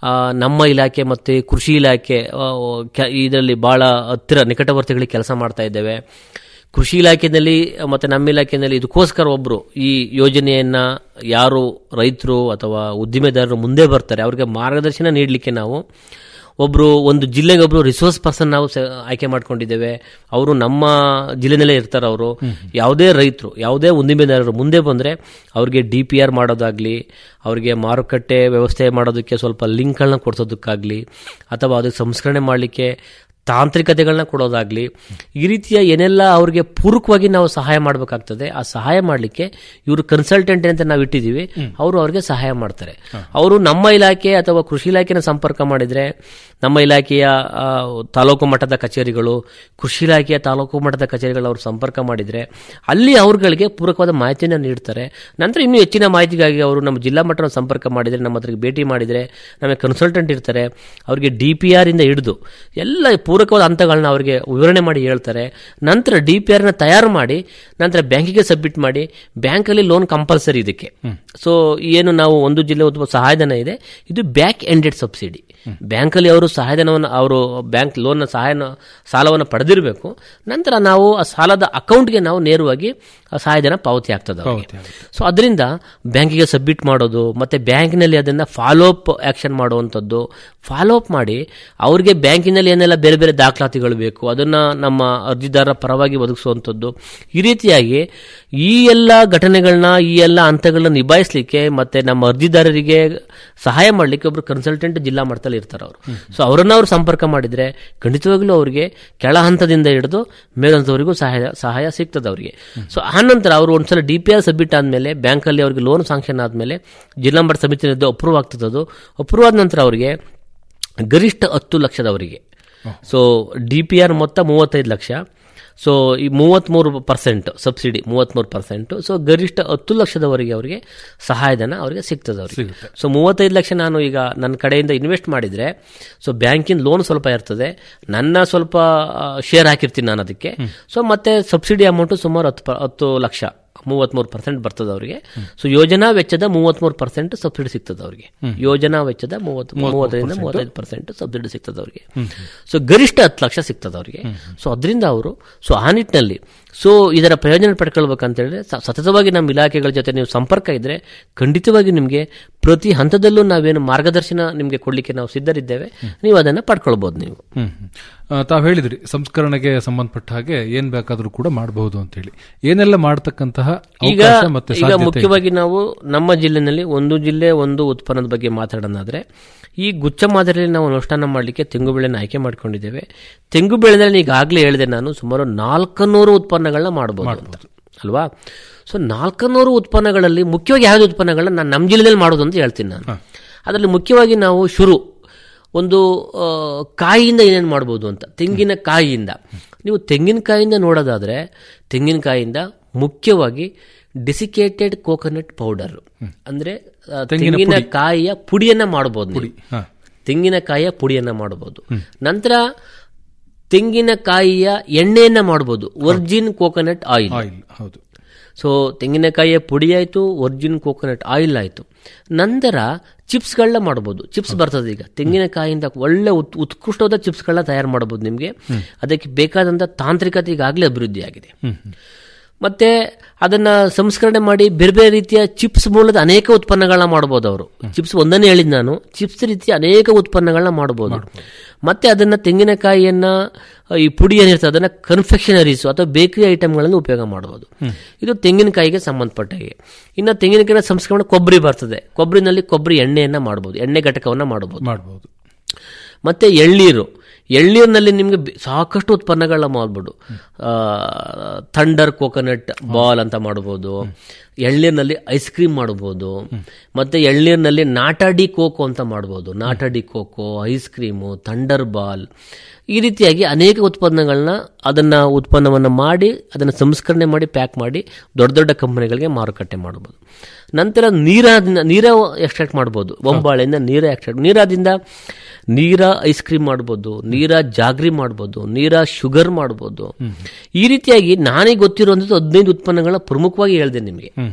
ಆ, ನಮ್ಮ ಇಲಾಖೆ ಮತ್ತು ಕೃಷಿ ಇಲಾಖೆ ಆ, ಕೆ- ಇದರಲ್ಲಿ ಭಾಳ ಹತ್ತಿರ ನಿಕಟವರ್ತಿಗಳಿಗೆ ಕೆಲಸ ಮಾಡ್ತಾ ಇದ್ದೇವೆ ಕೃಷಿ ಇಲಾಖೆಯಲ್ಲಿ ಮತ್ತು ನಮ್ಮ ಇಲಾಖೆಯಲ್ಲಿ ಇದಕ್ಕೋಸ್ಕರ ಒಬ್ಬರು ಈ ಯೋಜನೆಯನ್ನ ಯಾರು ರೈತರು ಅಥವಾ ಉದ್ದಿಮೆದಾರರು ಮುಂದೆ ಬರ್ತಾರೆ ಅವ್ರಿಗೆ ಮಾರ್ಗದರ್ಶನ ನೀಡಲಿಕ್ಕೆ ನಾವು ಒಬ್ಬರು ಒಂದು ಜಿಲ್ಲೆಗೆ ಒಬ್ಬರು ರಿಸೋರ್ಸ್ ಪರ್ಸನ್ ನಾವು ಸ- ಆಯ್ಕೆ ಮಾಡ್ಕೊಂಡಿದ್ದೇವೆ ಅವರು ನಮ್ಮ ಜಿಲ್ಲೆನಲ್ಲೇ ಇರ್ತಾರೆ ಅವರು ಯಾವುದೇ ರೈತರು ಯಾವುದೇ ಉದ್ದಿಮೆದಾರರು ಮುಂದೆ ಬಂದರೆ ಅವ್ರಿಗೆ ಡಿ ಪಿ ಆರ್ ಮಾಡೋದಾಗ್ಲಿ ಅವರಿಗೆ ಮಾರುಕಟ್ಟೆ ವ್ಯವಸ್ಥೆ ಮಾಡೋದಕ್ಕೆ ಸ್ವಲ್ಪ ಲಿಂಕ್ಗಳನ್ನ ಕೊಡಿಸೋದಕ್ಕಾಗಲಿ ಅಥವಾ ಅದಕ್ಕೆ ಸಂಸ್ಕರಣೆ ಮಾಡಲಿಕ್ಕೆ ತಾಂತ್ರಿಕತೆಗಳನ್ನ ಕೊಡೋದಾಗ್ಲಿ ಈ ರೀತಿಯ ಏನೆಲ್ಲ ಅವ್ರಿಗೆ ಪೂರಕವಾಗಿ ನಾವು ಸಹಾಯ ಮಾಡಬೇಕಾಗ್ತದೆ ಆ ಸಹಾಯ ಮಾಡಲಿಕ್ಕೆ ಇವರು ಕನ್ಸಲ್ಟೆಂಟ್ ಅಂತ ನಾವು ಇಟ್ಟಿದ್ದೀವಿ ಅವರು ಅವ್ರಿಗೆ ಸಹಾಯ ಮಾಡ್ತಾರೆ ಅವರು ನಮ್ಮ ಇಲಾಖೆ ಅಥವಾ ಕೃಷಿ ಇಲಾಖೆನ ಸಂಪರ್ಕ ಮಾಡಿದ್ರೆ ನಮ್ಮ ಇಲಾಖೆಯ ಆ, ತಾಲೂಕು ಮಟ್ಟದ ಕಚೇರಿಗಳು ಕೃಷಿ ಇಲಾಖೆಯ ತಾಲೂಕು ಮಟ್ಟದ ಕಚೇರಿಗಳು ಅವರು ಸಂಪರ್ಕ ಮಾಡಿದ್ರೆ ಅಲ್ಲಿ ಅವ್ರುಗಳಿಗೆ ಪೂರಕವಾದ ಮಾಹಿತಿಯನ್ನು ನೀಡ್ತಾರೆ ನಂತರ ಇನ್ನೂ ಹೆಚ್ಚಿನ ಮಾಹಿತಿಗಾಗಿ ಅವರು ನಮ್ಮ ಜಿಲ್ಲಾ ಮಟ್ಟದ ಸಂಪರ್ಕ ಮಾಡಿದರೆ ನಮ್ಮ ಹತ್ರ ಭೇಟಿ ಮಾಡಿದರೆ ನಮಗೆ ಕನ್ಸಲ್ಟೆಂಟ್ ಇರ್ತಾರೆ ಅವರಿಗೆ ಡಿ ಪಿ ಆರ್ ಇಂದ ಹಿಡಿದು ಎಲ್ಲ ಪೂರಕವಾದ ಹಂತಗಳನ್ನ ಅವರಿಗೆ ವಿವರಣೆ ಮಾಡಿ ಹೇಳ್ತಾರೆ ನಂತರ ಡಿ ಪಿ ಆರ್ನ ತಯಾರು ಮಾಡಿ ನಂತರ ಬ್ಯಾಂಕಿಗೆ ಸಬ್ಮಿಟ್ ಮಾಡಿ ಬ್ಯಾಂಕಲ್ಲಿ ಲೋನ್ ಕಂಪಲ್ಸರಿ ಇದಕ್ಕೆ ಸೊ ಏನು ನಾವು ಒಂದು ಜಿಲ್ಲೆ ಒಂದು ಸಹಾಯಧನ ಇದೆ ಇದು ಬ್ಯಾಕ್ ಎಂಡೆಡ್ ಸಬ್ಸಿಡಿ ಬ್ಯಾಂಕಲ್ಲಿ ಅವರು ಸಹಾಯಧನವನ್ನು ಅವರು ಬ್ಯಾಂಕ್ ಲೋನ್ನ ಸಹಾಯನ ಸಾಲವನ್ನು ಪಡೆದಿರಬೇಕು ನಂತರ ನಾವು ಆ ಸಾಲದ ಅಕೌಂಟ್ಗೆ ನಾವು ನೇರವಾಗಿ ಆ ಸಹಾಯಧನ ಪಾವತಿ ಆಗ್ತದೆ ಅವ್ರಿಗೆ. ಸೊ ಅದರಿಂದ ಬ್ಯಾಂಕಿಗೆ ಸಬ್ಮಿಟ್ ಮಾಡೋದು ಮತ್ತೆ ಬ್ಯಾಂಕಿನಲ್ಲಿ ಅದನ್ನ ಫಾಲೋ ಅಪ್ ಆಕ್ಷನ್ ಮಾಡುವಂಥದ್ದು ಫಾಲೋ ಅಪ್ ಮಾಡಿ ಅವ್ರಿಗೆ ಬ್ಯಾಂಕಿನಲ್ಲಿ ಏನೆಲ್ಲ ಬೇರೆ ಬೇರೆ ದಾಖಲಾತಿಗಳು ಬೇಕು ಅದನ್ನ ನಮ್ಮ ಅರ್ಜಿದಾರರ ಪರವಾಗಿ ಒದಗಿಸುವಂಥದ್ದು ಈ ರೀತಿಯಾಗಿ ಈ ಎಲ್ಲ ಘಟನೆಗಳನ್ನ ಈ ಎಲ್ಲ ಹಂತಗಳನ್ನ ನಿಭಾಯಿಸಲಿಕ್ಕೆ ಮತ್ತೆ ನಮ್ಮ ಅರ್ಜಿದಾರರಿಗೆ ಸಹಾಯ ಮಾಡಲಿಕ್ಕೆ ಒಬ್ರು ಕನ್ಸಲ್ಟೆಂಟ್ ಜಿಲ್ಲಾ ಮಟ್ಟದಲ್ಲಿ ಇರ್ತಾರೆ ಅವರು ಸೊ ಅವರನ್ನ ಅವ್ರು ಸಂಪರ್ಕ ಮಾಡಿದ್ರೆ ಖಂಡಿತವಾಗ್ಲೂ ಅವರಿಗೆ ಕೆಳ ಹಂತದಿಂದ ಹಿಡಿದು ಮೇಲಂತವರೆಗೂ ಸಹಾಯ ಸಹಾಯ ಸಿಗ್ತದೆ ಅವರಿಗೆ ಸೊ ಆ ನಂತರ ಅವರು ಒಂದ್ಸಲ ಡಿ ಪಿ ಆರ್ ಸಬ್ಮಿಟ್ ಆದಮೇಲೆ ಬ್ಯಾಂಕಲ್ಲಿ ಅವರಿಗೆ ಲೋನ್ ಸಾಂಕ್ಷನ್ ಆದಮೇಲೆ ಜಿಲ್ಲಾ ಮಟ್ಟ ಸಮಿತಿನದ್ದು ಅಪ್ರೂವ್ ಆಗ್ತದೆ ಅದು ಅಪ್ರೂವ್ ಆದ ನಂತರ ಅವರಿಗೆ ಗರಿಷ್ಠ ಹತ್ತು ಲಕ್ಷದವರಿಗೆ ಸೊ ಡಿ ಪಿ ಆರ್ ಮೊತ್ತ ಮೂವತ್ತೈದು ಲಕ್ಷ ಸೊ ಈ ಮೂವತ್ತ್ಮೂರು ಪರ್ಸೆಂಟ್ ಸಬ್ಸಿಡಿ ಮೂವತ್ತ್ಮೂರು ಪರ್ಸೆಂಟ್ ಸೊ ಗರಿಷ್ಠ ಹತ್ತು ಲಕ್ಷದವರೆಗೆ ಅವರಿಗೆ ಸಹಾಯಧನ ಅವರಿಗೆ ಸಿಗ್ತದೆ ಅವರಿಗೆ ಸೊ ಮೂವತ್ತೈದು ಲಕ್ಷ ನಾನು ಈಗ ನನ್ನ ಕಡೆಯಿಂದ ಇನ್ವೆಸ್ಟ್ ಮಾಡಿದರೆ ಸೊ ಬ್ಯಾಂಕಿನ ಲೋನ್ ಸ್ವಲ್ಪ ಇರ್ತದೆ ನನ್ನ ಸ್ವಲ್ಪ ಶೇರ್ ಹಾಕಿರ್ತೀನಿ ನಾನು ಅದಕ್ಕೆ ಸೊ ಮತ್ತೆ ಸಬ್ಸಿಡಿ ಅಮೌಂಟು ಸುಮಾರು ಹತ್ತು ಪ- ಹತ್ತು ಲಕ್ಷ ಮೂವತ್ಮೂರು ಪರ್ಸೆಂಟ್ ಬರ್ತದೆ ಅವರಿಗೆ ಸೊ ಯೋಜನಾ ವೆಚ್ಚದ ಮೂವತ್ಮೂರು ಪರ್ಸೆಂಟ್ ಸಬ್ಸಿಡಿ ಸಿಗ್ತದೆ ಅವರಿಗೆ ಯೋಜನಾ ವೆಚ್ಚದ ಮೂವತ್ತು ಮೂವತ್ತರಿಂದ ಮೂವತ್ತೈದು ಪರ್ಸೆಂಟ್ ಸಬ್ಸಿಡಿ ಸಿಗ್ತದೆ ಅವರಿಗೆ ಸೊ ಗರಿಷ್ಠ ಹತ್ತು ಲಕ್ಷ ಸಿಗ್ತದೆ ಅವರಿಗೆ ಸೊ ಅದರಿಂದ ಅವರು ಸೊ ಆ ನಿಟ್ಟಿನಲ್ಲಿ ಸೊ ಇದರ ಪ್ರಯೋಜನ ಪಡ್ಕೊಳ್ಬೇಕಂತ ಹೇಳಿದ್ರೆ ಸ- ಸತತವಾಗಿ ನಮ್ಮ ಇಲಾಖೆಗಳ ಜೊತೆ ನೀವು ಸಂಪರ್ಕ ಇದ್ರೆ ಖಂಡಿತವಾಗಿ ನಿಮಗೆ ಪ್ರತಿ ಹಂತದಲ್ಲೂ ನಾವೇನು ಮಾರ್ಗದರ್ಶನ ನಿಮಗೆ ಕೊಡಲಿಕ್ಕೆ ನಾವು ಸಿದ್ಧರಿದ್ದೇವೆ ನೀವು ಅದನ್ನು ಪಡ್ಕೊಳ್ಬೋದು ನೀವು ಹ್ಮ್ ಹ್ಮ್. ಆ, ತಾವು ಹೇಳಿದ್ರಿ ಸಂಸ್ಕರಣೆಗೆ ಸಂಬಂಧಪಟ್ಟ ಹಾಗೆ ಏನ್ ಬೇಕಾದ್ರೂ ಕೂಡ ಮಾಡಬಹುದು ಅಂತ ಹೇಳಿ ಏನೆಲ್ಲ ಮಾಡತಕ್ಕಂತಹ ಈಗ ಅವಕಾಶ ಮತ್ತೆ ಈಗ ಸಾಧ್ಯತೆ ಇದೆ? ಮುಖ್ಯವಾಗಿ ನಾವು ನಮ್ಮ ಜಿಲ್ಲೆನಲ್ಲಿ ಒಂದು ಜಿಲ್ಲೆ ಒಂದು ಉತ್ಪನ್ನದ ಬಗ್ಗೆ ಮಾತಾಡೋದಾದ್ರೆ ಈ ಗುಚ್ಚ ಮಾದರಿಯಲ್ಲಿ ನಾವು ಅನುಷ್ಠಾನ ಮಾಡಲಿಕ್ಕೆ ತೆಂಗು ಬೆಳೆನ ಆಯ್ಕೆ ಮಾಡ್ಕೊಂಡಿದ್ದೇವೆ ತೆಂಗು ಬೆಳೆದಲ್ಲಿ ಈಗಾಗಲೇ ಹೇಳಿದೆ ನಾನು ಸುಮಾರು ನಾಲ್ಕುನೂರು ಉತ್ಪನ್ನಗಳನ್ನ ಮಾಡಬಹುದು ಅಂತ ಅಲ್ವಾ ಸೊ ನಾಲ್ಕುನೂರು ಉತ್ಪನ್ನಗಳಲ್ಲಿ ಮುಖ್ಯವಾಗಿ ಯಾವ್ದು ಉತ್ಪನ್ನಗಳನ್ನ ನಾನು ನಮ್ಮ ಜಿಲ್ಲೆಯಲ್ಲಿ ಮಾಡೋದು ಅಂತ ಹೇಳ್ತೀನಿ ನಾನು ಅದರಲ್ಲಿ ಮುಖ್ಯವಾಗಿ ನಾವು ಶುರು ಒಂದು ಆ, ಕಾಯಿಯಿಂದ ಏನೇನು ಮಾಡ್ಬೋದು ಅಂತ ತೆಂಗಿನ ಕಾಯಿಯಿಂದ ನೀವು ತೆಂಗಿನಕಾಯಿಯಿಂದ ನೋಡೋದಾದ್ರೆ ತೆಂಗಿನಕಾಯಿಯಿಂದ ಮುಖ್ಯವಾಗಿ ಡೆಸಿಕೇಟೆಡ್ ಕೋಕೋನಟ್ ಪೌಡರ್ ಅಂದ್ರೆ ಆ, ತೆಂಗಿನಕಾಯಿಯ ಪುಡಿಯನ್ನ ಮಾಡಬಹುದು ನೀವು. ಹಾ. ತೆಂಗಿನಕಾಯಿಯ ಪುಡಿಯನ್ನ ಮಾಡಬಹುದು ನಂತರ ತೆಂಗಿನಕಾಯಿಯ ಎಣ್ಣೆಯನ್ನ ಮಾಡಬಹುದು ವರ್ಜಿನ್ ಕೋಕೋನಟ್ ಆಯಿಲ್ ಆಯಿಲ್ ಹೌದು ಸೊ ತೆಂಗಿನಕಾಯಿಯ ಪುಡಿ ಆಯಿತು ಒರಿಜಿನ್ ಕೋಕೋನಟ್ ಆಯಿಲ್ ಆಯಿತು ನಂತರ ಚಿಪ್ಸ್ಗಳನ್ನ ಮಾಡ್ಬೋದು ಚಿಪ್ಸ್ ಬರ್ತದೆ ಈಗ ತೆಂಗಿನಕಾಯಿಯಿಂದ ಒಳ್ಳೆ ಉತ್- ಉತ್ಕೃಷ್ಟವಾದ ಚಿಪ್ಸ್ಗಳನ್ನ ತಯಾರು ಮಾಡ್ಬೋದು ನಿಮಗೆ ಅದಕ್ಕೆ ಬೇಕಾದಂಥ ತಾಂತ್ರಿಕತೆ ಈಗಾಗಲೇ ಅಭಿವೃದ್ಧಿ ಆಗಿದೆ ಮತ್ತೆ ಅದನ್ನ ಸಂಸ್ಕರಣೆ ಮಾಡಿ ಬೇರೆ ಬೇರೆ ರೀತಿಯ ಚಿಪ್ಸ್ ಮೂಲದ ಅನೇಕ ಉತ್ಪನ್ನಗಳನ್ನ ಮಾಡಬಹುದು ಅವರು ಚಿಪ್ಸ್ ಒಂದನ್ನೇ ಹೇಳಿದ್ ನಾನು ಚಿಪ್ಸ್ ರೀತಿಯ ಅನೇಕ ಉತ್ಪನ್ನಗಳನ್ನ ಮಾಡಬಹುದು ಮತ್ತೆ ಅದನ್ನ ತೆಂಗಿನಕಾಯಿಯನ್ನ ಆ, ಈ ಪುಡಿ ಏನಿರ್ತದೆ ಅದನ್ನ ಕನ್ಫೆಕ್ಷನರೀಸ್ ಅಥವಾ ಬೇಕರಿ ಐಟಮ್ಗಳನ್ನು ಉಪಯೋಗ ಮಾಡಬಹುದು ಇದು ತೆಂಗಿನಕಾಯಿಗೆ ಸಂಬಂಧಪಟ್ಟ ಹಾಗೆ ಇನ್ನು ತೆಂಗಿನಕಾಯಿನ ಸಂಸ್ಕರಣೆ ಕೊಬ್ಬರಿ ಬರ್ತದೆ ಕೊಬ್ಬರಿನಲ್ಲಿ ಕೊಬ್ಬರಿ ಎಣ್ಣೆಯನ್ನ ಮಾಡಬಹುದು ಎಣ್ಣೆ ಘಟಕವನ್ನ ಮಾಡಬಹುದು ಮಾಡಬಹುದು ಮತ್ತೆ ಎಳ್ನೀರು ಎಳ್ನೀರಿನಲ್ಲಿ ನಿಮಗೆ ಬೆ- ಸಾಕಷ್ಟು ಉತ್ಪನ್ನಗಳನ್ನ ಮಾಡ್ಬೋದು ಥಂಡರ್ ಕೋಕೋನಟ್ ಬಾಲ್ ಅಂತ ಮಾಡ್ಬೋದು ಎಳ್ನೀರಿನಲ್ಲಿ ಐಸ್ ಕ್ರೀಮ್ ಮಾಡ್ಬೋದು ಮತ್ತೆ ಎಳ್ನೀರಿನಲ್ಲಿ ನಾಟಾಡಿ ಕೋಕೋ ಅಂತ ಮಾಡ್ಬೋದು nata de coco ice cream thunder ball ಈ ರೀತಿಯಾಗಿ ಅನೇಕ ಉತ್ಪನ್ನಗಳನ್ನ ಅದನ್ನ ಉತ್ಪನ್ನವನ್ನು ಮಾಡಿ ಅದನ್ನು ಸಂಸ್ಕರಣೆ ಮಾಡಿ ಪ್ಯಾಕ್ ಮಾಡಿ ದೊಡ್ಡ ದೊಡ್ಡ ಕಂಪನಿಗಳಿಗೆ ಮಾರುಕಟ್ಟೆ ಮಾಡಬಹುದು ನಂತರ ನೀರಾದಿಂದ ನೀರ ಎಕ್ಸ್ಟ್ರಾಕ್ಟ್ ಮಾಡ್ಬೋದು ಒಂಬಾಳೆಯಿಂದ ನೀರ ಎಕ್ಸ್ಟ್ರಾಕ್ಟ್ ನೀರಾದಿಂದ ನೀರ ಐಸ್ ಕ್ರೀಮ್ ಮಾಡ್ಬೋದು ನೀರ ಜಾಗ್ರಿ ಮಾಡ್ಬೋದು ನೀರ ಶುಗರ್ ಮಾಡ್ಬೋದು ಈ ರೀತಿಯಾಗಿ ನಾನೇ ಗೊತ್ತಿರುವಂಥದ್ದು ಹದಿನೈದು ಉತ್ಪನ್ನಗಳನ್ನ ಪ್ರಮುಖವಾಗಿ ಹೇಳಿದೆ ನಿಮಗೆ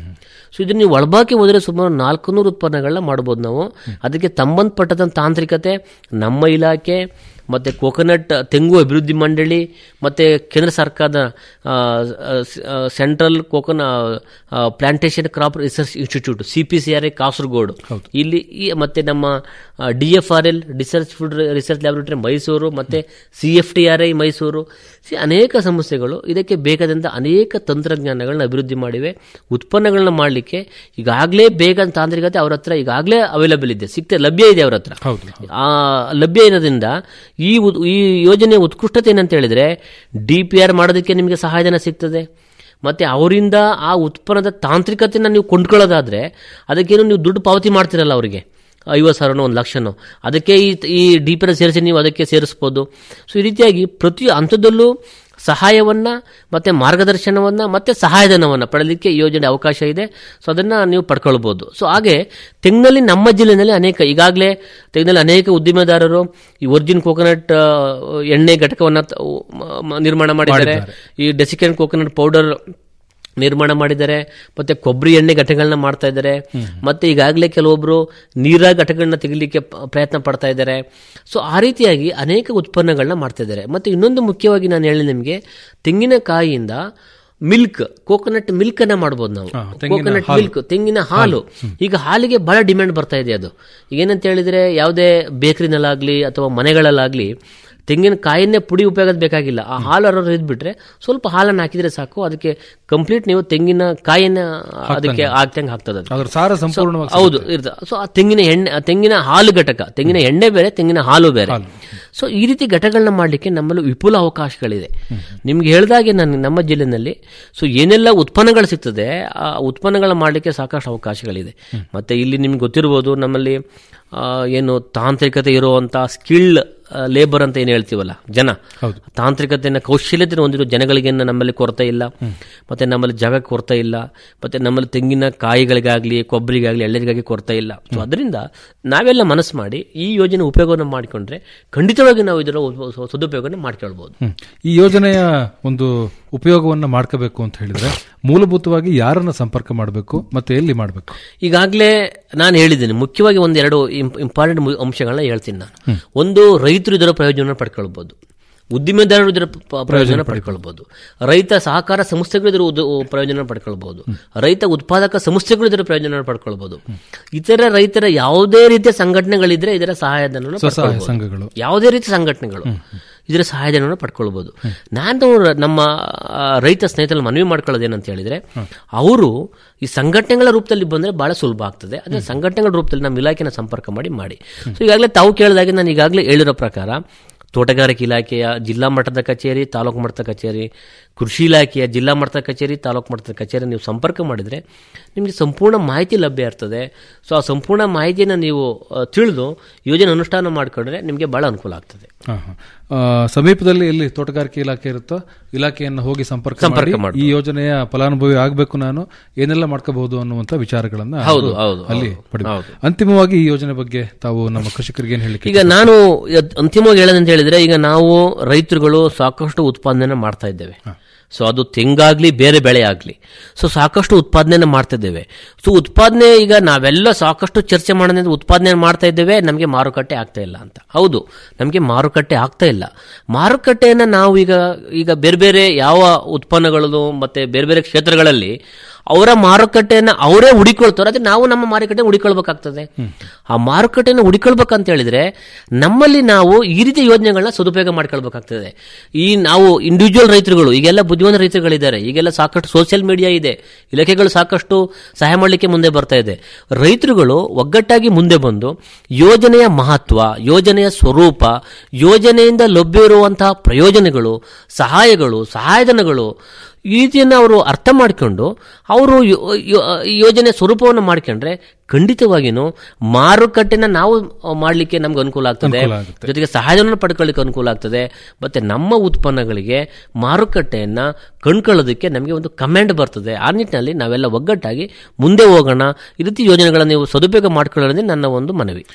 ಸೊ ಇದನ್ನ ನೀವು ಒಳಬಾಕಿ ಹೋದರೆ ಸುಮಾರು ನಾಲ್ಕುನೂರು ಉತ್ಪನ್ನಗಳನ್ನ ಮಾಡ್ಬೋದು ನಾವು ಅದಕ್ಕೆ ಸಂಬಂಧಪಟ್ಟಂತ ತಾಂತ್ರಿಕತೆ ನಮ್ಮ ಇಲಾಖೆ ಮತ್ತೆ ಕೋಕೋನಟ್ ತೆಂಗು ಅಭಿವೃದ್ಧಿ ಮಂಡಳಿ ಮತ್ತೆ ಕೇಂದ್ರ ಸರ್ಕಾರದ ಆ, ಆ, ಸ- ಆ, central coconut ah, plantation crop research institute C P C R A Kasaragod ಇಲ್ಲಿ ಈ ಮತ್ತೆ ನಮ್ಮ D F R L research food research laboratory Mysuru ಮತ್ತೆ C F T R I Mysuru C ಅನೇಕ ಸಂಸ್ಥೆಗಳು ಇದಕ್ಕೆ ಬೇಕಾದಂಥ ಅನೇಕ ತಂತ್ರಜ್ಞಾನಗಳನ್ನ ಅಭಿವೃದ್ಧಿ ಮಾಡಿವೆ ಉತ್ಪನ್ನಗಳನ್ನ ಮಾಡಲಿಕ್ಕೆ ಈಗಾಗಲೇ ಬೇಗ ತಾಂತ್ರಿಕತೆ ಅವ್ರ ಹತ್ರ ಈಗಾಗಲೇ ಅವೈಲಬಲ್ ಇದೆ ಸಿಗ್ತದೆ ಲಭ್ಯ ಇದೆ ಅವ್ರ ಹತ್ರ ಹೌದು ಆ ಲಭ್ಯ ಇರೋದ್ರಿಂದ ಈ ಉದ್- ಈ ಯೋಜನೆಯ ಉತ್ಕೃಷ್ಟತೆ ಏನಂತ ಹೇಳಿದ್ರೆ ಡಿ ಪಿ ಆರ್ ಮಾಡೋದಕ್ಕೆ ನಿಮಗೆ ಸಹಾಯಧನ ಸಿಗ್ತದೆ ಮತ್ತೆ ಅವರಿಂದ ಆ ಉತ್ಪನ್ನದ ತಾಂತ್ರಿಕತೆನ ನೀವು ಕೊಂಡ್ಕೊಳ್ಳೋದಾದ್ರೆ ಅದಕ್ಕೇನು ನೀವು ದುಡ್ಡು ಪಾವತಿ ಮಾಡ್ತಿರಲ್ಲ ಅವರಿಗೆ ಐವತ್ತು ಸಾವಿರನೋ ಒಂದು ಲಕ್ಷನೋ ಅದಕ್ಕೆ ಈ ಈ ಡಿ ಪಿ ಆರ್ ಸೇರಿಸಿ ನೀವು ಅದಕ್ಕೆ ಸೇರಿಸ್ಬೋದು ಸೊ ಈ ರೀತಿಯಾಗಿ ಪ್ರತಿ ಹಂತದಲ್ಲೂ ಸಹಾಯವನ್ನ ಮತ್ತೆ ಮಾರ್ಗದರ್ಶನವನ್ನ ಮತ್ತೆ ಸಹಾಯಧನವನ್ನ ಪಡೆಯಲಿಕ್ಕೆ ಈ ಯೋಜನೆ ಅವಕಾಶ ಇದೆ ಸೊ ಅದನ್ನ ನೀವು ಪಡ್ಕೊಳ್ಬಹುದು ಸೊ ಹಾಗೆ ತೆಂಗಿನಲ್ಲಿ ನಮ್ಮ ಜಿಲ್ಲೆಯಲ್ಲಿ ಅನೇಕ ಈಗಾಗಲೇ ತೆಂಗಿನಲ್ಲಿ ಅನೇಕ ಉದ್ದಿಮೆದಾರರು ಈ ಒರಿಜಿನ್ ಕೋಕೋನಟ್ ಎಣ್ಣೆ ಘಟಕವನ್ನ ತ- ಮ- ಮ- ನಿರ್ಮಾಣ ಮಾಡಿದ್ದಾರೆ ಈ ಡೆಸಿಕೆನ್ ಕೋಕೋನಟ್ ಪೌಡರ್ ನಿರ್ಮಾಣ ಮಾಡಿದ್ದಾರೆ ಮತ್ತೆ ಕೊಬ್ಬರಿ ಎಣ್ಣೆ ಘಟಕಗಳನ್ನ ಮಾಡ್ತಾ ಇದ್ದಾರೆ ಮತ್ತೆ ಈಗಾಗಲೇ ಕೆಲವೊಬ್ರು ನೀರ ಘಟಕಗಳನ್ನ ತೆಗಿಲಿಕ್ಕೆ ಪ- ಪ್ರಯತ್ನ ಪಡ್ತಾ ಇದ್ದಾರೆ ಸೊ ಆ ರೀತಿಯಾಗಿ ಅನೇಕ ಉತ್ಪನ್ನಗಳನ್ನ ಮಾಡ್ತಾ ಇದ್ದಾರೆ ಮತ್ತೆ ಇನ್ನೊಂದು ಮುಖ್ಯವಾಗಿ ನಾನು ಹೇಳಿ ನಿಮಗೆ ತೆಂಗಿನಕಾಯಿಯಿಂದ ಮಿಲ್ಕ್ ಕೋಕೋನಟ್ ಮಿಲ್ಕ್ ಅನ್ನ ಮಾಡ್ಬೋದು ನಾವು ಹಾ, ತೆಂಗಿನ ಕೋಕೋನಟ್ ಮಿಲ್ಕ್ ತೆಂಗಿನ ಹಾಲು ಈಗ ಹಾಲಿಗೆ ಬಹಳ ಡಿಮ್ಯಾಂಡ್ ಬರ್ತಾ ಇದೆ ಅದು ಏನಂತ ಹೇಳಿದ್ರೆ ಯಾವುದೇ ಬೇಕರಿನಲ್ಲಾಗ್ಲಿ ಅಥವಾ ಮನೆಗಳಲ್ಲಾಗ್ಲಿ ತೆಂಗಿನ ಕಾಯಿನ್ನೇ ಪುಡಿ ಉಪಯೋಗ ಬೇಕಾಗಿಲ್ಲ ಆ ಹಾಲು ಅರೋರು ಇದ್ಬಿಟ್ರೆ ಸ್ವಲ್ಪ ಹಾಲನ್ನು ಹಾಕಿದ್ರೆ ಸಾಕು ಅದಕ್ಕೆ ಕಂಪ್ಲೀಟ್ ನೀವು ತೆಂಗಿನ ಕಾಯಿನ ಅದಕ್ಕೆ ಆಗ್ತಂಗೆ ಹಾಕ್ತದೆ ಅದು. ಅದರ ಸಾರ ಸಂಪೂರ್ಣವಾಗಿ ಹೌದು ಇರ್ತದೆ ಸೊ ಆ ತೆಂಗಿನ ಎಣ್ಣೆ ಆ ತೆಂಗಿನ ಹಾಲು ಘಟಕ ತೆಂಗಿನ ಎಣ್ಣೆ ಬೇರೆ ತೆಂಗಿನ ಹಾಲು ಬೇರೆ ಸೊ ಈ ರೀತಿ ಘಟಕಗಳನ್ನ ಮಾಡಲಿಕ್ಕೆ ನಮ್ಮಲ್ಲಿ ವಿಪುಲ ಅವಕಾಶಗಳಿದೆ ನಿಮ್ಗೆ ಹೇಳಿದಾಗೆ ನಾನು ನಮ್ಮ ಜಿಲ್ಲೆನಲ್ಲಿ ಸೊ ಏನೆಲ್ಲ ಉತ್ಪನ್ನಗಳು ಸಿಗ್ತದೆ ಆ ಉತ್ಪನ್ನಗಳ ಮಾಡಲಿಕ್ಕೆ ಸಾಕಷ್ಟು ಅವಕಾಶಗಳಿದೆ ಮತ್ತೆ ಇಲ್ಲಿ ನಿಮ್ಗೆ ಗೊತ್ತಿರ್ಬೋದು ನಮ್ಮಲ್ಲಿ ಆ, ಏನು ತಾಂತ್ರಿಕತೆ ಇರುವಂತ ಸ್ಕಿಲ್ಡ್ ಲೇಬರ್ ಅಂತ ಏನು ಹೇಳ್ತೀವಲ್ಲ ಜನ ತಾಂತ್ರಿಕತೆಯನ್ನು ಕೌಶಲ್ಯತೆಯನ್ನು ಹೊಂದಿರೋ ಜನಗಳಿಗೆ ನಮ್ಮಲ್ಲಿ ಕೊರತೆ ಇಲ್ಲ ಮತ್ತೆ ನಮ್ಮಲ್ಲಿ ಜಾಗಕ್ಕೆ ಕೊರತೆ ಇಲ್ಲ ಮತ್ತೆ ನಮ್ಮಲ್ಲಿ ತೆಂಗಿನ ಕಾಯಿಗಳಿಗಾಗಲಿ ಕೊಬ್ಬರಿಗಾಗಲಿ ಎಳ್ಳೆರಿಗಾಗಿ ಕೊರತೆ ಇಲ್ಲ ಸೊ ಅದರಿಂದ ನಾವೆಲ್ಲ ಮನಸ್ಸು ಮಾಡಿ ಈ ಯೋಜನೆ ಉಪಯೋಗವನ್ನು ಮಾಡಿಕೊಂಡ್ರೆ ಖಂಡಿತವಾಗಿ ನಾವು ಇದರ ಉಪ- ಸದುಪಯೋಗವನ್ನು ಮಾಡ್ಕೊಳ್ಬಹುದು ಹ್ಮ್. ಈ ಯೋಜನೆಯ ಒಂದು ಉಪಯೋಗವನ್ನ ಮಾಡ್ಕೋಬೇಕು ಅಂತ ಹೇಳಿದ್ರೆ ಮೂಲಭೂತವಾಗಿ ಯಾರನ್ನ ಸಂಪರ್ಕ ಮಾಡಬೇಕು ಮತ್ತೆ ಎಲ್ಲಿ ಮಾಡಬೇಕು ಈಗಾಗಲೇ ನಾನು ಹೇಳಿದ್ದೀನಿ ಮುಖ್ಯವಾಗಿ ಒಂದೆರಡು ಇಂಪಾರ್ಟೆಂಟ್ ಅಂಶಗಳನ್ನ ಹೇಳ್ತೀನಿ ನಾನು ಒಂದು ರೈತರು ಇದರ ಪ್ರಯೋಜನ ಪಡ್ಕೊಳ್ಬಹುದು ಉದ್ದಿಮೆದಾರರು ಇದರ ಪ- ಪ್ರಯೋಜನ ಪಡ್ಕೊಳ್ಬಹುದು ರೈತ ಸಹಕಾರ ಸಂಸ್ಥೆಗಳು ಇದರ ಉದ- ಪ್ರಯೋಜನ ಪಡ್ಕೊಳ್ಬಹುದು ರೈತ ಉತ್ಪಾದಕ ಸಂಸ್ಥೆಗಳು ಇದರ ಪ್ರಯೋಜನ ಪಡ್ಕೊಳ್ಬಹುದು ಇತರ ರೈತರ ಯಾವುದೇ ರೀತಿಯ ಸಂಘಟನೆಗಳಿದ್ರೆ ಇದರ ಸಹಾಯಧನವನ್ನು ಸ್ವಸಹಾಯ ಪಡ್ಕೊಳ್ಬಹುದು. ಸಂಘಗಳು ಯಾವುದೇ ರೀತಿಯ ಸಂಘಟನೆಗಳು ಇದರ ಸಹಾಯಧನವನ್ನು ಪಡ್ಕೊಳ್ಬಹುದು ನಾನು ರ- ನಮ್ಮ ಆ, ರೈತ ಸ್ನೇಹಿತರಲ್ಲಿ ಮನವಿ ಮಾಡ್ಕೊಳ್ಳೋದು ಏನಂತ ಹೇಳಿದ್ರೆ ಅವರು ಈ ಸಂಘಟನೆಗಳ ರೂಪದಲ್ಲಿ ಬಂದ್ರೆ ಬಹಳ ಸುಲಭ ಆಗ್ತದೆ ಅದೇ ಸಂಘಟನೆಗಳ ರೂಪದಲ್ಲಿ ನಮ್ಮ ಇಲಾಖೆನ ಸಂಪರ್ಕ ಮಾಡಿ ಮಾಡಿ ಸೊ ಈಗಾಗಲೇ ತಾವು ಕೇಳಿದಾಗೆ ನಾನು ಈಗಾಗಲೇ ಹೇಳಿರೋ ಪ್ರಕಾರ ತೋಟಗಾರಿಕೆ ಇಲಾಖೆಯ ಜಿಲ್ಲಾ ಮಟ್ಟದ ಕಚೇರಿ ತಾಲೂಕು ಮಟ್ಟದ ಕಚೇರಿ ಕೃಷಿ ಇಲಾಖೆಯ ಜಿಲ್ಲಾ ಮಟ್ಟದ ಕಚೇರಿ ತಾಲೂಕು ಮಟ್ಟದ ಕಚೇರಿ ನೀವು ಸಂಪರ್ಕ ಮಾಡಿದರೆ ನಿಮಗೆ ಸಂಪೂರ್ಣ ಮಾಹಿತಿ ಲಭ್ಯ ಇರ್ತದೆ ಸೊ ಆ ಸಂಪೂರ್ಣ ಮಾಹಿತಿಯನ್ನು ನೀವು ಆ, ತಿಳಿದು ಯೋಜನೆ ಅನುಷ್ಠಾನ ಮಾಡಿಕೊಂಡ್ರೆ ನಿಮಗೆ ಬಹಳ ಅನುಕೂಲ ಆಗ್ತದೆ ಹಾ, ಹಾ. ಆ, ಸಮೀಪದಲ್ಲಿ ಎಲ್ಲಿ ತೋಟಗಾರಿಕೆ ಇಲಾಖೆ ಇರುತ್ತೋ ಇಲಾಖೆಯನ್ನು ಹೋಗಿ ಸಂಪರ್ಕ ಸಂಪರ್ಕ ಮಾಡಿ ಮಾಡ್ಬೋದು. ಈ ಯೋಜನೆಯ ಫಲಾನುಭವಿ ಆಗಬೇಕು ನಾನು ಏನೆಲ್ಲ ಮಾಡ್ಕೋಬಹುದು ಅನ್ನುವಂತ ವಿಚಾರಗಳನ್ನ ಹೌದು, ಅವರು ಹೌದು, ಅಲ್ಲಿ ಹೌದು, ಪಡಿಬೇಕು. ಹೌದು. ಅಂತಿಮವಾಗಿ ಈ ಯೋಜನೆ ಬಗ್ಗೆ ತಾವು ನಮ್ಮ ಕೃಷಿಕರಿಗೆ ಏನ್ ಹೇಳಿಕೆ ಈಗ ನಾನು ಇದ್- ಅಂತಿಮವಾಗಿ ಹೇಳೋದಂತ ಹೇಳಿದ್ರೆ ಈಗ ನಾವು ರೈತರುಗಳು ಸಾಕಷ್ಟು ಉತ್ಪಾದನೆ ಮಾಡ್ತಾ ಇದ್ದೇವೆ ಸೊ ಅದು ತೆಂಗಾಗ್ಲಿ ಬೇರೆ ಬೆಳೆ ಆಗ್ಲಿ ಸೊ ಸಾಕಷ್ಟು ಉತ್ಪಾದನೆ ಮಾಡ್ತಾ ಇದ್ದೇವೆ ಸೊ ಉತ್ಪಾದನೆ ಈಗ ನಾವೆಲ್ಲ ಸಾಕಷ್ಟು ಚರ್ಚೆ ಮಾಡೋದ್ರಿಂದ ಉತ್ಪಾದನೆ ಮಾಡ್ತಾ ಇದ್ದೇವೆ ನಮಗೆ ಮಾರುಕಟ್ಟೆ ಆಗ್ತಾ ಇಲ್ಲ ಅಂತ ಹೌದು ನಮಗೆ ಮಾರುಕಟ್ಟೆ ಆಗ್ತಾ ಇಲ್ಲ ಮಾರುಕಟ್ಟೆಯನ್ನ ನಾವು ಈಗ ಈಗ ಬೇರೆ ಬೇರೆ ಯಾವ ಉತ್ಪನ್ನಗಳು ಮತ್ತೆ ಬೇರೆ ಬೇರೆ ಕ್ಷೇತ್ರಗಳಲ್ಲಿ ಅವರ ಮಾರುಕಟ್ಟೆಯನ್ನ ಅವರೇ ಹುಡಿಕೊಳ್ತಾರೆ ಅದೇ ನಾವು ನಮ್ಮ ಮಾರುಕಟ್ಟೆ ಹುಡಿಕೊಳ್ಬೇಕಾಗ್ತದೆ ಆ ಮಾರುಕಟ್ಟೆಯನ್ನು ಹುಡಿಕೊಳ್ಬೇಕಂತ ಹೇಳಿದ್ರೆ ನಮ್ಮಲ್ಲಿ ನಾವು ಈ ರೀತಿ ಯೋಜನೆಗಳನ್ನ ಸದುಪಯೋಗ ಮಾಡ್ಕೊಳ್ಬೇಕಾಗ್ತದೆ ಈ ನಾವು ಇಂಡಿವಿಜುವಲ್ ರೈತರುಗಳು ಈಗೆಲ್ಲ ಬುದ್ಧಿವಂತ ರೈತರುಗಳಿದ್ದಾರೆ ಈಗೆಲ್ಲ ಸಾಕಷ್ಟು ಸೋಷಿಯಲ್ ಮೀಡಿಯಾ ಇದೆ ಇಲಾಖೆಗಳು ಸಾಕಷ್ಟು ಸಹಾಯ ಮಾಡಲಿಕ್ಕೆ ಮುಂದೆ ಬರ್ತಾ ಇದೆ ರೈತರುಗಳು ಒಗ್ಗಟ್ಟಾಗಿ ಮುಂದೆ ಬಂದು ಯೋಜನೆಯ ಮಹತ್ವ ಯೋಜನೆಯ ಸ್ವರೂಪ ಯೋಜನೆಯಿಂದ ಲಭ್ಯ ಇರುವಂತಹ ಪ್ರಯೋಜನಗಳು ಸಹಾಯಗಳು ಸಹಾಯಧನಗಳು ಈ ರೀತಿಯನ್ನು ಅವರು ಅರ್ಥ ಮಾಡಿಕೊಂಡು ಅವರು ಯೋ- ಯೋ- ಈ ಯೋಜನೆ ಸ್ವರೂಪವನ್ನು ಮಾಡ್ಕೊಂಡ್ರೆ ಖಂಡಿತವಾಗಿಯೂ ಮಾರುಕಟ್ಟೆನ ನಾವು ಮಾಡಲಿಕ್ಕೆ ನಮ್ಗೆ ಅನುಕೂಲ ಆಗ್ತದೆ ಅನುಕೂಲ ಆಗುತ್ತೆ. ಜೊತೆಗೆ ಸಹಾಯಧನ ಪಡ್ಕೊಳ್ಳಿಕ್ಕೆ ಅನುಕೂಲ ಆಗ್ತದೆ ಮತ್ತೆ ನಮ್ಮ ಉತ್ಪನ್ನಗಳಿಗೆ ಮಾರುಕಟ್ಟೆಯನ್ನ ಕಂಡ್ಕೊಳ್ಳೋದಕ್ಕೆ ನಮಗೆ ಒಂದು ಕಮಾಂಡ್ ಬರ್ತದೆ ಆ ನಿಟ್ಟಿನಲ್ಲಿ ನಾವೆಲ್ಲ ಒಗ್ಗಟ್ಟಾಗಿ ಮುಂದೆ ಹೋಗೋಣ ಈ ರೀತಿ ಯೋಜನೆಗಳನ್ನು ನೀವು ಸದುಪಯೋಗ ಮಾಡ್ಕೊಳ್ಳೋದೇ ನನ್ನ ಒಂದು ಮನವಿ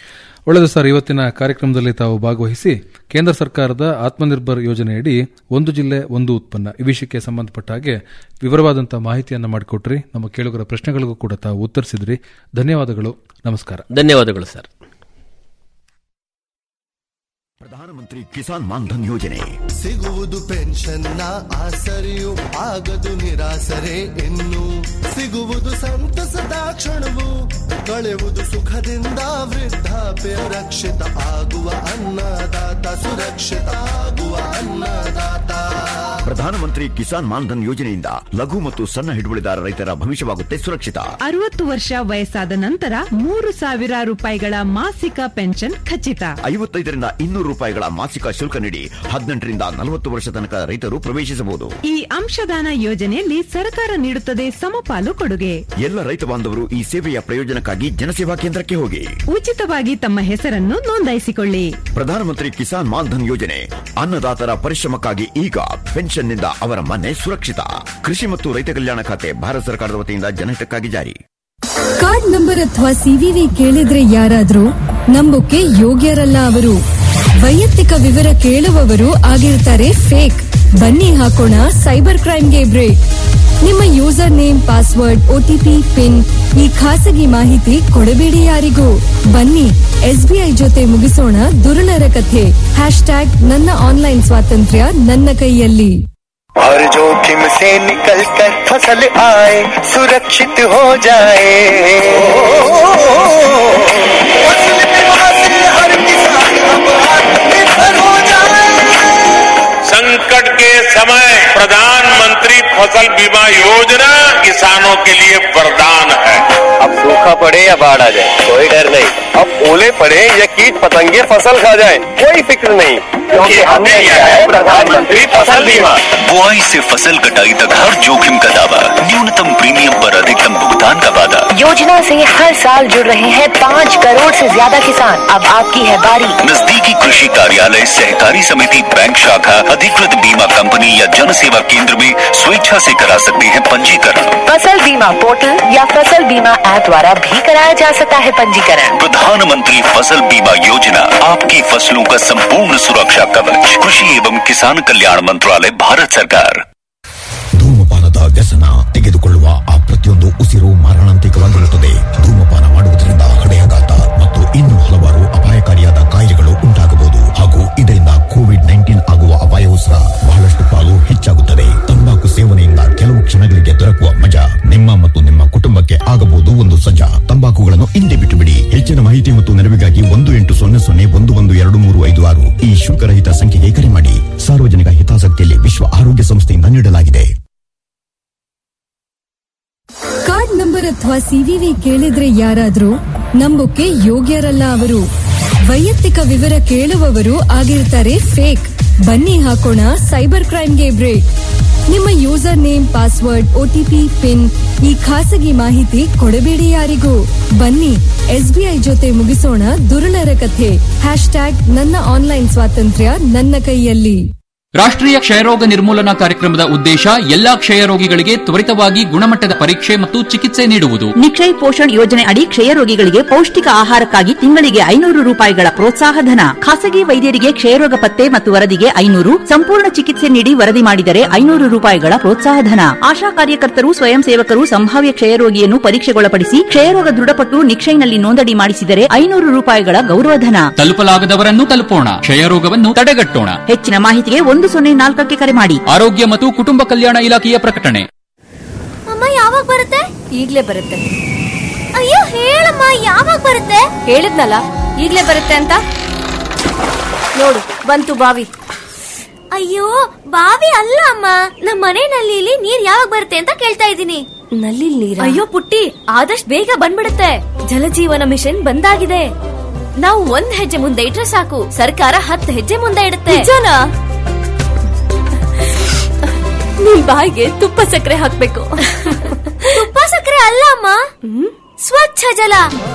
ಒಳ್ಳೆಯದು ಸರ್ ಇವತ್ತಿನ ಕಾರ್ಯಕ್ರಮದಲ್ಲಿ ತಾವು ಭಾಗವಹಿಸಿ ಕೇಂದ್ರ ಸರ್ಕಾರದ ಆತ್ಮನಿರ್ಭರ್ ಯೋಜನೆಯಡಿ ಒಂದು ಜಿಲ್ಲೆ ಒಂದು ಉತ್ಪನ್ನ ಈ ವಿಷಯಕ್ಕೆ ಸಂಬಂಧಪಟ್ಟ ಹಾಗೆ ವಿವರವಾದಂತಹ ಮಾಹಿತಿಯನ್ನು ಮಾಡಿಕೊಟ್ರಿ ನಮ್ಮ ಕೇಳುಗರ ಪ್ರಶ್ನೆಗಳಿಗೂ ಕೂಡ ತಾವು ಉತ್ತರಿಸಿದ್ರಿ ಧನ್ಯವಾದಗಳು ನಮಸ್ಕಾರ ಧನ್ಯವಾದಗಳು ಸರ್ ಪ್ರಧಾನಮಂತ್ರಿ ಕಿಸಾನ್ ಮಾನ್ಧನ್ ಯೋಜನೆ ಸಿಗುವುದು ಪೆನ್ಷನ್ನ ಆಸರೆಯು ಆಗದು ನಿರಾಸರೆ ಇನ್ನು ಸಿಗುವುದು ಸಂತಸದ ಕ್ಷಣವು ಕಳೆವುದು ಸುಖದಿಂದ ವೃದ್ಧಾಪ್ಯ ರಕ್ಷಿತ ಆಗುವ ಅನ್ನದಾತ ಸುರಕ್ಷಿತ ಆಗುವ ಅನ್ನದಾತ ಪ್ರಧಾನಮಂತ್ರಿ ಕಿಸಾನ್ ಮಾನ್ಧನ್ ಯೋಜನೆಯಿಂದ ಲಘು ಮತ್ತು ಸಣ್ಣ ಹಿಡುವಳಿದಾರ ರೈತರ ಭವಿಷ್ಯವಾಗುತ್ತೆ ಸುರಕ್ಷಿತ ಅರವತ್ತು ವರ್ಷ ವಯಸ್ಸಾದ ನಂತರ ಮೂರು ಸಾವಿರ ರೂಪಾಯಿಗಳ ಮಾಸಿಕ ಪೆನ್ಷನ್ ಖಚಿತ ಐವತ್ತೈದರಿಂದ ಇನ್ನೂರು ರೂಪಾಯಿಗಳ ಮಾಸಿಕ ಶುಲ್ಕ ನೀಡಿ ಹದಿನೆಂಟರಿಂದ ನಲವತ್ತು ವರ್ಷ ತನಕ ರೈತರು ಪ್ರವೇಶಿಸಬಹುದು ಈ ಅಂಶದಾನ ಯೋಜನೆಯಲ್ಲಿ ಸರ್ಕಾರ ನೀಡುತ್ತದೆ ಸಮಪಾಲು ಕೊಡುಗೆ ಎಲ್ಲ ರೈತ ಬಾಂಧವರು ಈ ಸೇವೆಯ ಪ್ರಯೋಜನಕ್ಕಾಗಿ ಜನಸೇವಾ ಕೇಂದ್ರಕ್ಕೆ ಹೋಗಿ ಉಚಿತವಾಗಿ ತಮ್ಮ ಹೆಸರನ್ನು ನೋಂದಾಯಿಸಿಕೊಳ್ಳಿ ಪ್ರಧಾನಮಂತ್ರಿ ಕಿಸಾನ್ ಮಾನ್ಧನ್ ಯೋಜನೆ ಅನ್ನದಾತರ ಪರಿಶ್ರಮಕ್ಕಾಗಿ ಈಗ ಪೆನ್ಷನ್ನಿಂದ ಅವರ ಮನೆ ಸುರಕ್ಷಿತ ಕೃಷಿ ಮತ್ತು ರೈತ ಕಲ್ಯಾಣ ಖಾತೆ ಭಾರತ ಸರ್ಕಾರದ ವತಿಯಿಂದ ಜನಹಿತಕ್ಕಾಗಿ ಜಾರಿ ಕಾರ್ಡ್ ನಂಬರ್ ಅಥವಾ ಸಿವಿವಿ ಕೇಳಿದ್ರೆ ಯಾರಾದ್ರೂ ನಂಬೋಕೆ ಯೋಗ್ಯರಲ್ಲ ಅವರು ವೈಯಕ್ತಿಕ ವಿವರ ಕೇಳುವವರು ಆಗಿರ್ತಾರೆ ಫೇಕ್ ಬನ್ನಿ ಹಾಕೋಣ ಸೈಬರ್ ಕ್ರೈಮ್ಗೆ ಬ್ರೇಕ್ ನಿಮ್ಮ user name password OTP PIN ಈ ಖಾಸಗಿ ಮಾಹಿತಿ ಕೊಡಬೇಡಿ ಯಾರಿಗೂ ಬನ್ನಿ ಎಸ್ಬಿಐ ಜೊತೆ ಮುಗಿಸೋಣ ದುರುಳರ ಕಥೆ ಹ್ಯಾಶ್ ಟ್ಯಾಗ್ ನನ್ನ ಆನ್ಲೈನ್ ಸ್ವಾತಂತ್ರ್ಯ ನನ್ನ ಕೈಯಲ್ಲಿ हर जोखिम से निकल कर फसल आए सुरक्षित हो जाए फसल बीमा से हर किसान अब आत्मनिर्भर हो जाए संकट के समय प्रधानमंत्री फसल बीमा योजना किसानों के लिए वरदान है अब सूखा पड़े या बाढ़ आ जाए कोई डर नहीं अब ओले पड़े या कीट पतंगे फसल खा जाए कोई फिक्र नहीं क्योंकि हमने लिया है प्रधानमंत्री फसल बीमा बुआई से फसल कटाई तक हर जोखिम का दावा न्यूनतम प्रीमियम पर अधिकतम भुगतान का वादा योजना से हर साल जुड़ रहे हैं पाँच करोड़ से ज्यादा किसान अब आपकी है बारी नजदीकी कृषि कार्यालय सहकारी समिति बैंक शाखा अधिकृत बीमा कंपनी या जन सेवा केंद्र में स्वेच्छा से करा सकते हैं पंजीकरण फसल बीमा पोर्टल या फसल बीमा ऐप द्वारा भी कराया जा सकता है पंजीकरण प्रधानमंत्री फसल बीमा योजना आपकी फसलों का संपूर्ण सुरक्षा कवच कृषि एवं किसान कल्याण मंत्रालय भारत सरकार ಧೂಮಪಾನದ ವ್ಯಸನ ತೆಗೆದುಕೊಳ್ಳುವ ಆ ಪ್ರತಿಯೊಂದು ಉಸಿರು ಮಾರಣಾಂತಿಕವಾಗಿರುತ್ತದೆ ಧೂಮಪಾನ ಮಾಡುವುದರಿಂದ ಹೃದಯಾಘಾತ ಮತ್ತು ಇನ್ನೂ ಹಲವಾರು ಅಪಾಯಕಾರಿಯಾದ ಕಾಯಿಲೆಗಳು ಉಂಟಾಗಬಹುದು ಹಾಗೂ ಇದರಿಂದ ಕೋವಿಡ್ ನೈನ್ಟೀನ್ ಆಗುವ ಅಪಾಯವೂ ಸಹ ಬಹಳಷ್ಟು ಪಾಲು ಹೆಚ್ಚಾಗುತ್ತದೆ ತಂಬಾಕು ಸೇವನೆಯಿಂದ ಕೆಲವು ಕ್ಷಣಗಳಿಗೆ ದೊರಕುವ ಮಜಾ ನಿಮ್ಮ ಮತ್ತು ನಿಮ್ಮ ಕುಟುಂಬಕ್ಕೆ ಆಗಬಹುದು ಒಂದು ಸಜಾ ತಂಬಾಕುಗಳನ್ನು ಹಿಂದೆ ಬಿಟ್ಟು ಬಿಡಿ ಹೆಚ್ಚಿನ ಮಾಹಿತಿ ಮತ್ತು ನೆರವಿಗಾಗಿ ಒಂದು ಎಂಟು ಸೊನ್ನೆ ಸೊನ್ನೆ ಒಂದು ಒಂದು ಎರಡು ಮೂರು ಐದು ಆರು ಈ ಶುಲ್ಕರಹಿತ ಸಂಖ್ಯೆಗೆ ಕರೆ ಮಾಡಿ ಸಾರ್ವಜನಿಕ ಹಿತಾಸಕ್ತಿಯಲ್ಲಿ ವಿಶ್ವ ಆರೋಗ್ಯ ಸಂಸ್ಥೆಯಿಂದ ನೀಡಲಾಗಿದೆ ಕಾರ್ಡ್ ನಂಬರ್ ಅಥವಾ ಸಿವಿವಿ ಕೇಳಿದ್ರೆ ಯಾರಾದ್ರೂ ನಂಬೋಕೆ ಯೋಗ್ಯರಲ್ಲ ಅವರು ವೈಯಕ್ತಿಕ ವಿವರ ಕೇಳುವವರು ಆಗಿರ್ತಾರೆ ಫೇಕ್ ಬನ್ನಿ ಹಾಕೋಣ ಸೈಬರ್ ಕ್ರೈಮ್ಗೆ ಬ್ರೇಕ್ ನಿಮ್ಮ user name password OTP PIN ಈ ಖಾಸಗಿ ಮಾಹಿತಿ ಕೊಡಬೇಡಿ ಯಾರಿಗೂ ಬನ್ನಿ ಎಸ್ಬಿಐ ಜೊತೆ ಮುಗಿಸೋಣ ದುರುಳರ ಕಥೆ ಹ್ಯಾಶ್ ಟ್ಯಾಗ್ ನನ್ನ ಆನ್ಲೈನ್ ಸ್ವಾತಂತ್ರ್ಯ ನನ್ನ ಕೈಯಲ್ಲಿ ರಾಷ್ಟ್ರೀಯ ಕ್ಷಯರೋಗ ನಿರ್ಮೂಲನಾ ಕಾರ್ಯಕ್ರಮದ ಉದ್ದೇಶ ಎಲ್ಲಾ ಕ್ಷಯರೋಗಿಗಳಿಗೆ ತ್ವರಿತವಾಗಿ ಗುಣಮಟ್ಟದ ಪರೀಕ್ಷೆ ಮತ್ತು ಚಿಕಿತ್ಸೆ ನೀಡುವುದು ನಿಕ್ಷಯ್ ಪೋಷಣ್ ಯೋಜನೆ ಅಡಿ ಕ್ಷಯರೋಗಿಗಳಿಗೆ ಪೌಷ್ಟಿಕ ಆಹಾರಕ್ಕಾಗಿ ತಿಂಗಳಿಗೆ ಐನೂರು ರೂಪಾಯಿಗಳ ಪ್ರೋತ್ಸಾಹ ಧನ ಖಾಸಗಿ ವೈದ್ಯರಿಗೆ ಕ್ಷಯರೋಗ ಪತ್ತೆ ಮತ್ತು ವರದಿಗೆ ಐನೂರು ಸಂಪೂರ್ಣ ಚಿಕಿತ್ಸೆ ನೀಡಿ ವರದಿ ಮಾಡಿದರೆ ಐನೂರು ರೂಪಾಯಿಗಳ ಪ್ರೋತ್ಸಾಹ ಧನ ಆಶಾ ಕಾರ್ಯಕರ್ತರು ಸ್ವಯಂ ಸೇವಕರು ಸಂಭಾವ್ಯ ಕ್ಷಯರೋಗಿಯನ್ನು ಪರೀಕ್ಷೆಗೊಳಪಡಿಸಿ ಕ್ಷಯರೋಗ ದೃಢಪಟ್ಟು ನಿಕ್ಷಯ್ನಲ್ಲಿ ನೋಂದಣಿ ಮಾಡಿಸಿದರೆ ಐನೂರು ರೂಪಾಯಿಗಳ ಗೌರವಧನ ತಲುಪಲಾಗದವರನ್ನು ತಲುಪೋಣ ಕ್ಷಯರೋಗವನ್ನು ತಡೆಗಟ್ಟೋಣ ಹೆಚ್ಚಿನ ಮಾಹಿತಿಗೆ ಒಂದು ಸೊನ್ನೆ ನಾಲ್ಕಕ್ಕೆ ಕರೆ ಮಾಡಿ ಆರೋಗ್ಯ ಮತ್ತು ಕುಟುಂಬ ಕಲ್ಯಾಣ ಇಲಾಖೆಯ ಪ್ರಕಟಣೆ ಅಮ್ಮ ಯಾವಾಗ ಬರುತ್ತೆ ಈಗ್ಲೇ ಬರುತ್ತೆ ಅಯ್ಯೋ ಹೇಳಮ್ಮ ಯಾವಾಗ ಬರುತ್ತೆ ಹೇಳಿದ್ನಲ್ಲ ಈಗ್ಲೇ ಬರುತ್ತೆ ಅಂತ ನೋಡು ಬಂತು ಬಾವಿ ಅಯ್ಯೋ ಬಾವಿ ಅಲ್ಲ ಅಮ್ಮ ನಮ್ಮ ಮನೆ ನಲ್ಲಿಲಿ ನೀರ್ ಯಾವಾಗ ಬರುತ್ತೆ ಅಂತ ಕೇಳ್ತಾ ಇದ್ದೀನಿ ನಲ್ಲಿ ನೀರ ಅಯ್ಯೋ ಪುಟ್ಟಿ ಆದಷ್ಟು ಬೇಗ ಬಂದ್ಬಿಡುತ್ತೆ ಜಲಜೀವನ ಮಿಷನ್ ಬಂದಾಗಿದೆ ನಾವು ಒಂದ್ ಹೆಜ್ಜೆ ಮುಂದೆ ಇಟ್ರೆ ಸಾಕು ಸರ್ಕಾರ ಹತ್ತು ಹೆಜ್ಜೆ ಮುಂದೆ ಇಡುತ್ತೆ ನಿಮ್ ಬಾಯಿಗೆ ತುಪ್ಪ ಸಕ್ಕರೆ ಹಾಕ್ಬೇಕು ತುಪ್ಪ ಸಕ್ಕರೆ ಅಲ್ಲ ಅಮ್ಮ ಸ್ವಚ್ಛ ಜಲ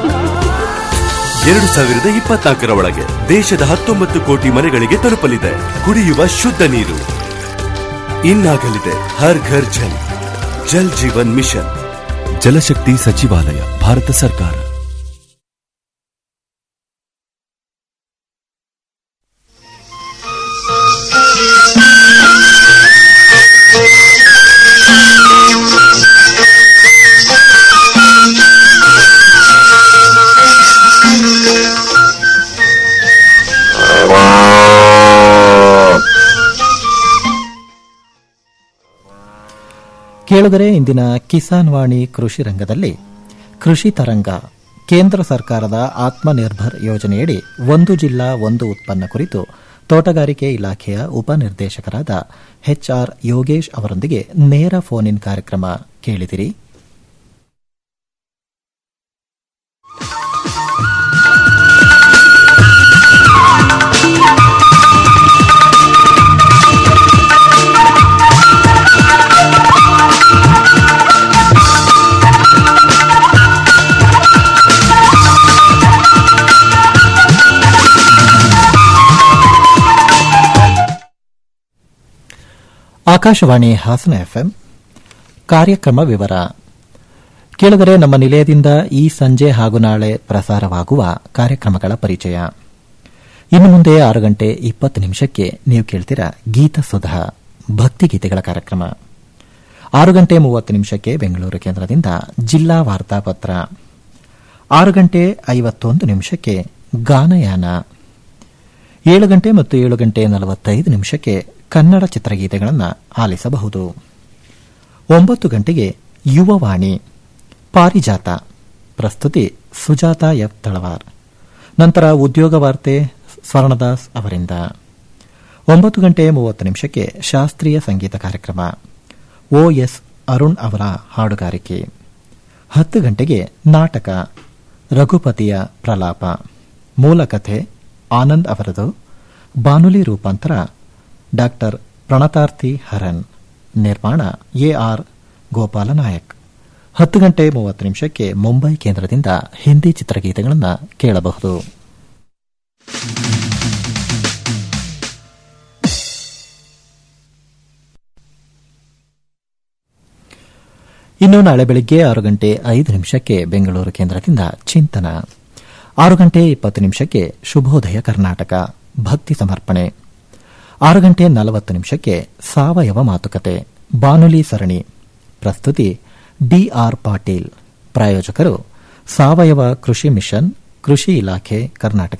ಎರಡು ಸಾವಿರದ ಇಪ್ಪತ್ನಾಲ್ಕರ ಒಳಗೆ ದೇಶದ ಹತ್ತೊಂಬತ್ತು ಕೋಟಿ ಮನೆಗಳಿಗೆ ತಲುಪಲಿದೆ ಕುಡಿಯುವ ಶುದ್ಧ ನೀರು ಇನ್ನಾಗಲಿದೆ ಹರ್ ಘರ್ ಜಲ್ ಜಲ್ ಜೀವನ್ ಮಿಷನ್ ಜಲಶಕ್ತಿ ಸಚಿವಾಲಯ ಭಾರತ ಸರ್ಕಾರ ಕೇಳುಗರೆ ಇಂದಿನ ಕಿಸಾನ್ ವಾಣಿ ಕೃಷಿ ರಂಗದಲ್ಲಿ ಕೃಷಿ ತರಂಗ ಕೇಂದ್ರ ಸರ್ಕಾರದ ಆತ್ಮನಿರ್ಭರ್ ಯೋಜನೆಯಡಿ ಒಂದು ಜಿಲ್ಲಾ ಒಂದು ಉತ್ಪನ್ನ ಕುರಿತು ತೋಟಗಾರಿಕೆ ಇಲಾಖೆಯ ಉಪನಿರ್ದೇಶಕರಾದ ಎಚ್ಆರ್ ಯೋಗೇಶ್ ಅವರೊಂದಿಗೆ ನೇರ ಫೋನ್ ಇನ್ ಕಾರ್ಯಕ್ರಮ ಕೇಳಿದಿರಿ ಆಕಾಶವಾಣಿ ಹಾಸನ ಎಫ್ಎಂ ಕಾರ್ಯಕ್ರಮ ವಿವರ ಕೇಳಿದರೆ ನಮ್ಮ ನಿಲಯದಿಂದ ಈ ಸಂಜೆ ಹಾಗೂ ನಾಳೆ ಪ್ರಸಾರವಾಗುವ ಕಾರ್ಯಕ್ರಮಗಳ ಪರಿಚಯ ಇನ್ನು ಮುಂದೆ ಆರು ಗಂಟೆ ಇಪ್ಪತ್ತು ನಿಮಿಷಕ್ಕೆ ನೀವು ಕೇಳ್ತೀರಾ ಗೀತ ಸುಧಾ ಭಕ್ತಿಗೀತೆಗಳ ಕಾರ್ಯಕ್ರಮ ಆರು ಗಂಟೆ ಮೂವತ್ತು ನಿಮಿಷಕ್ಕೆ ಬೆಂಗಳೂರು ಕೇಂದ್ರದಿಂದ ಜಿಲ್ಲಾ ವಾರ್ತಾಪತ್ರ ಆರು ಗಂಟೆ ಐವತ್ತೊಂದು ನಿಮಿಷಕ್ಕೆ ಗಾನಯಾನ ಏಳು ಗಂಟೆ ಮತ್ತು ಏಳು ಗಂಟೆ ನಲವತ್ತೈದು ನಿಮಿಷಕ್ಕೆ ಕನ್ನಡ ಚಿತ್ರಗೀತೆಗಳನ್ನು ಆಲಿಸಬಹುದು ಒಂಬತ್ತು ಗಂಟೆಗೆ ಯುವವಾಣಿ ಪಾರಿಜಾತ ಪ್ರಸ್ತುತಿ ಸುಜಾತ ಎಫ್ ತಳವಾರ್ ನಂತರ ಉದ್ಯೋಗ ವಾರ್ತೆ ಸ್ವರ್ಣದಾಸ್ ಅವರಿಂದ ಒಂಬತ್ತು ಗಂಟೆ ಮೂವತ್ತು ನಿಮಿಷಕ್ಕೆ ಶಾಸ್ತ್ರೀಯ ಸಂಗೀತ ಕಾರ್ಯಕ್ರಮ ಓಎಸ್ ಅರುಣ್ ಅವರ ಹಾಡುಗಾರಿಕೆ ಹತ್ತು ಗಂಟೆಗೆ ನಾಟಕ ರಘುಪತಿಯ ಪ್ರಲಾಪ ಮೂಲಕಥೆ ಆನಂದ್ ಅವರದು ಬಾನುಲಿ ರೂಪಾಂತರ ಡಾಕ್ಟರ್ ಪ್ರಣತಾರ್ಥಿ ಹರನ್ ನಿರ್ಮಾಣ ಎಆರ್ ಗೋಪಾಲನಾಯಕ್ ಹತ್ತು ಗಂಟೆ ಮೂವತ್ತು ನಿಮಿಷಕ್ಕೆ ಮುಂಬೈ ಕೇಂದ್ರದಿಂದ ಹಿಂದಿ ಚಿತ್ರಗೀತೆಗಳನ್ನು ಕೇಳಬಹುದು ಇನ್ನು ನಾಳೆ ಬೆಳಗ್ಗೆ ಆರು ಗಂಟೆ ಐದು ನಿಮಿಷಕ್ಕೆ ಬೆಂಗಳೂರು ಕೇಂದ್ರದಿಂದ ಚಿಂತನ ಆರು ಗಂಟೆ ಇಪ್ಪತ್ತು ನಿಮಿಷಕ್ಕೆ ಶುಭೋದಯ ಕರ್ನಾಟಕ ಭಕ್ತಿ ಸಮರ್ಪಣೆ ಆರು ಗಂಟೆ ನಲವತ್ತು ನಿಮಿಷಕ್ಕೆ ಸಾವಯವ ಮಾತುಕತೆ ಬಾನುಲಿ ಸರಣಿ ಪ್ರಸ್ತುತಿ ಡಿಆರ್ ಪಾಟೀಲ್ ಪ್ರಾಯೋಜಕರು ಸಾವಯವ ಕೃಷಿ ಮಿಷನ್ ಕೃಷಿ ಇಲಾಖೆ ಕರ್ನಾಟಕ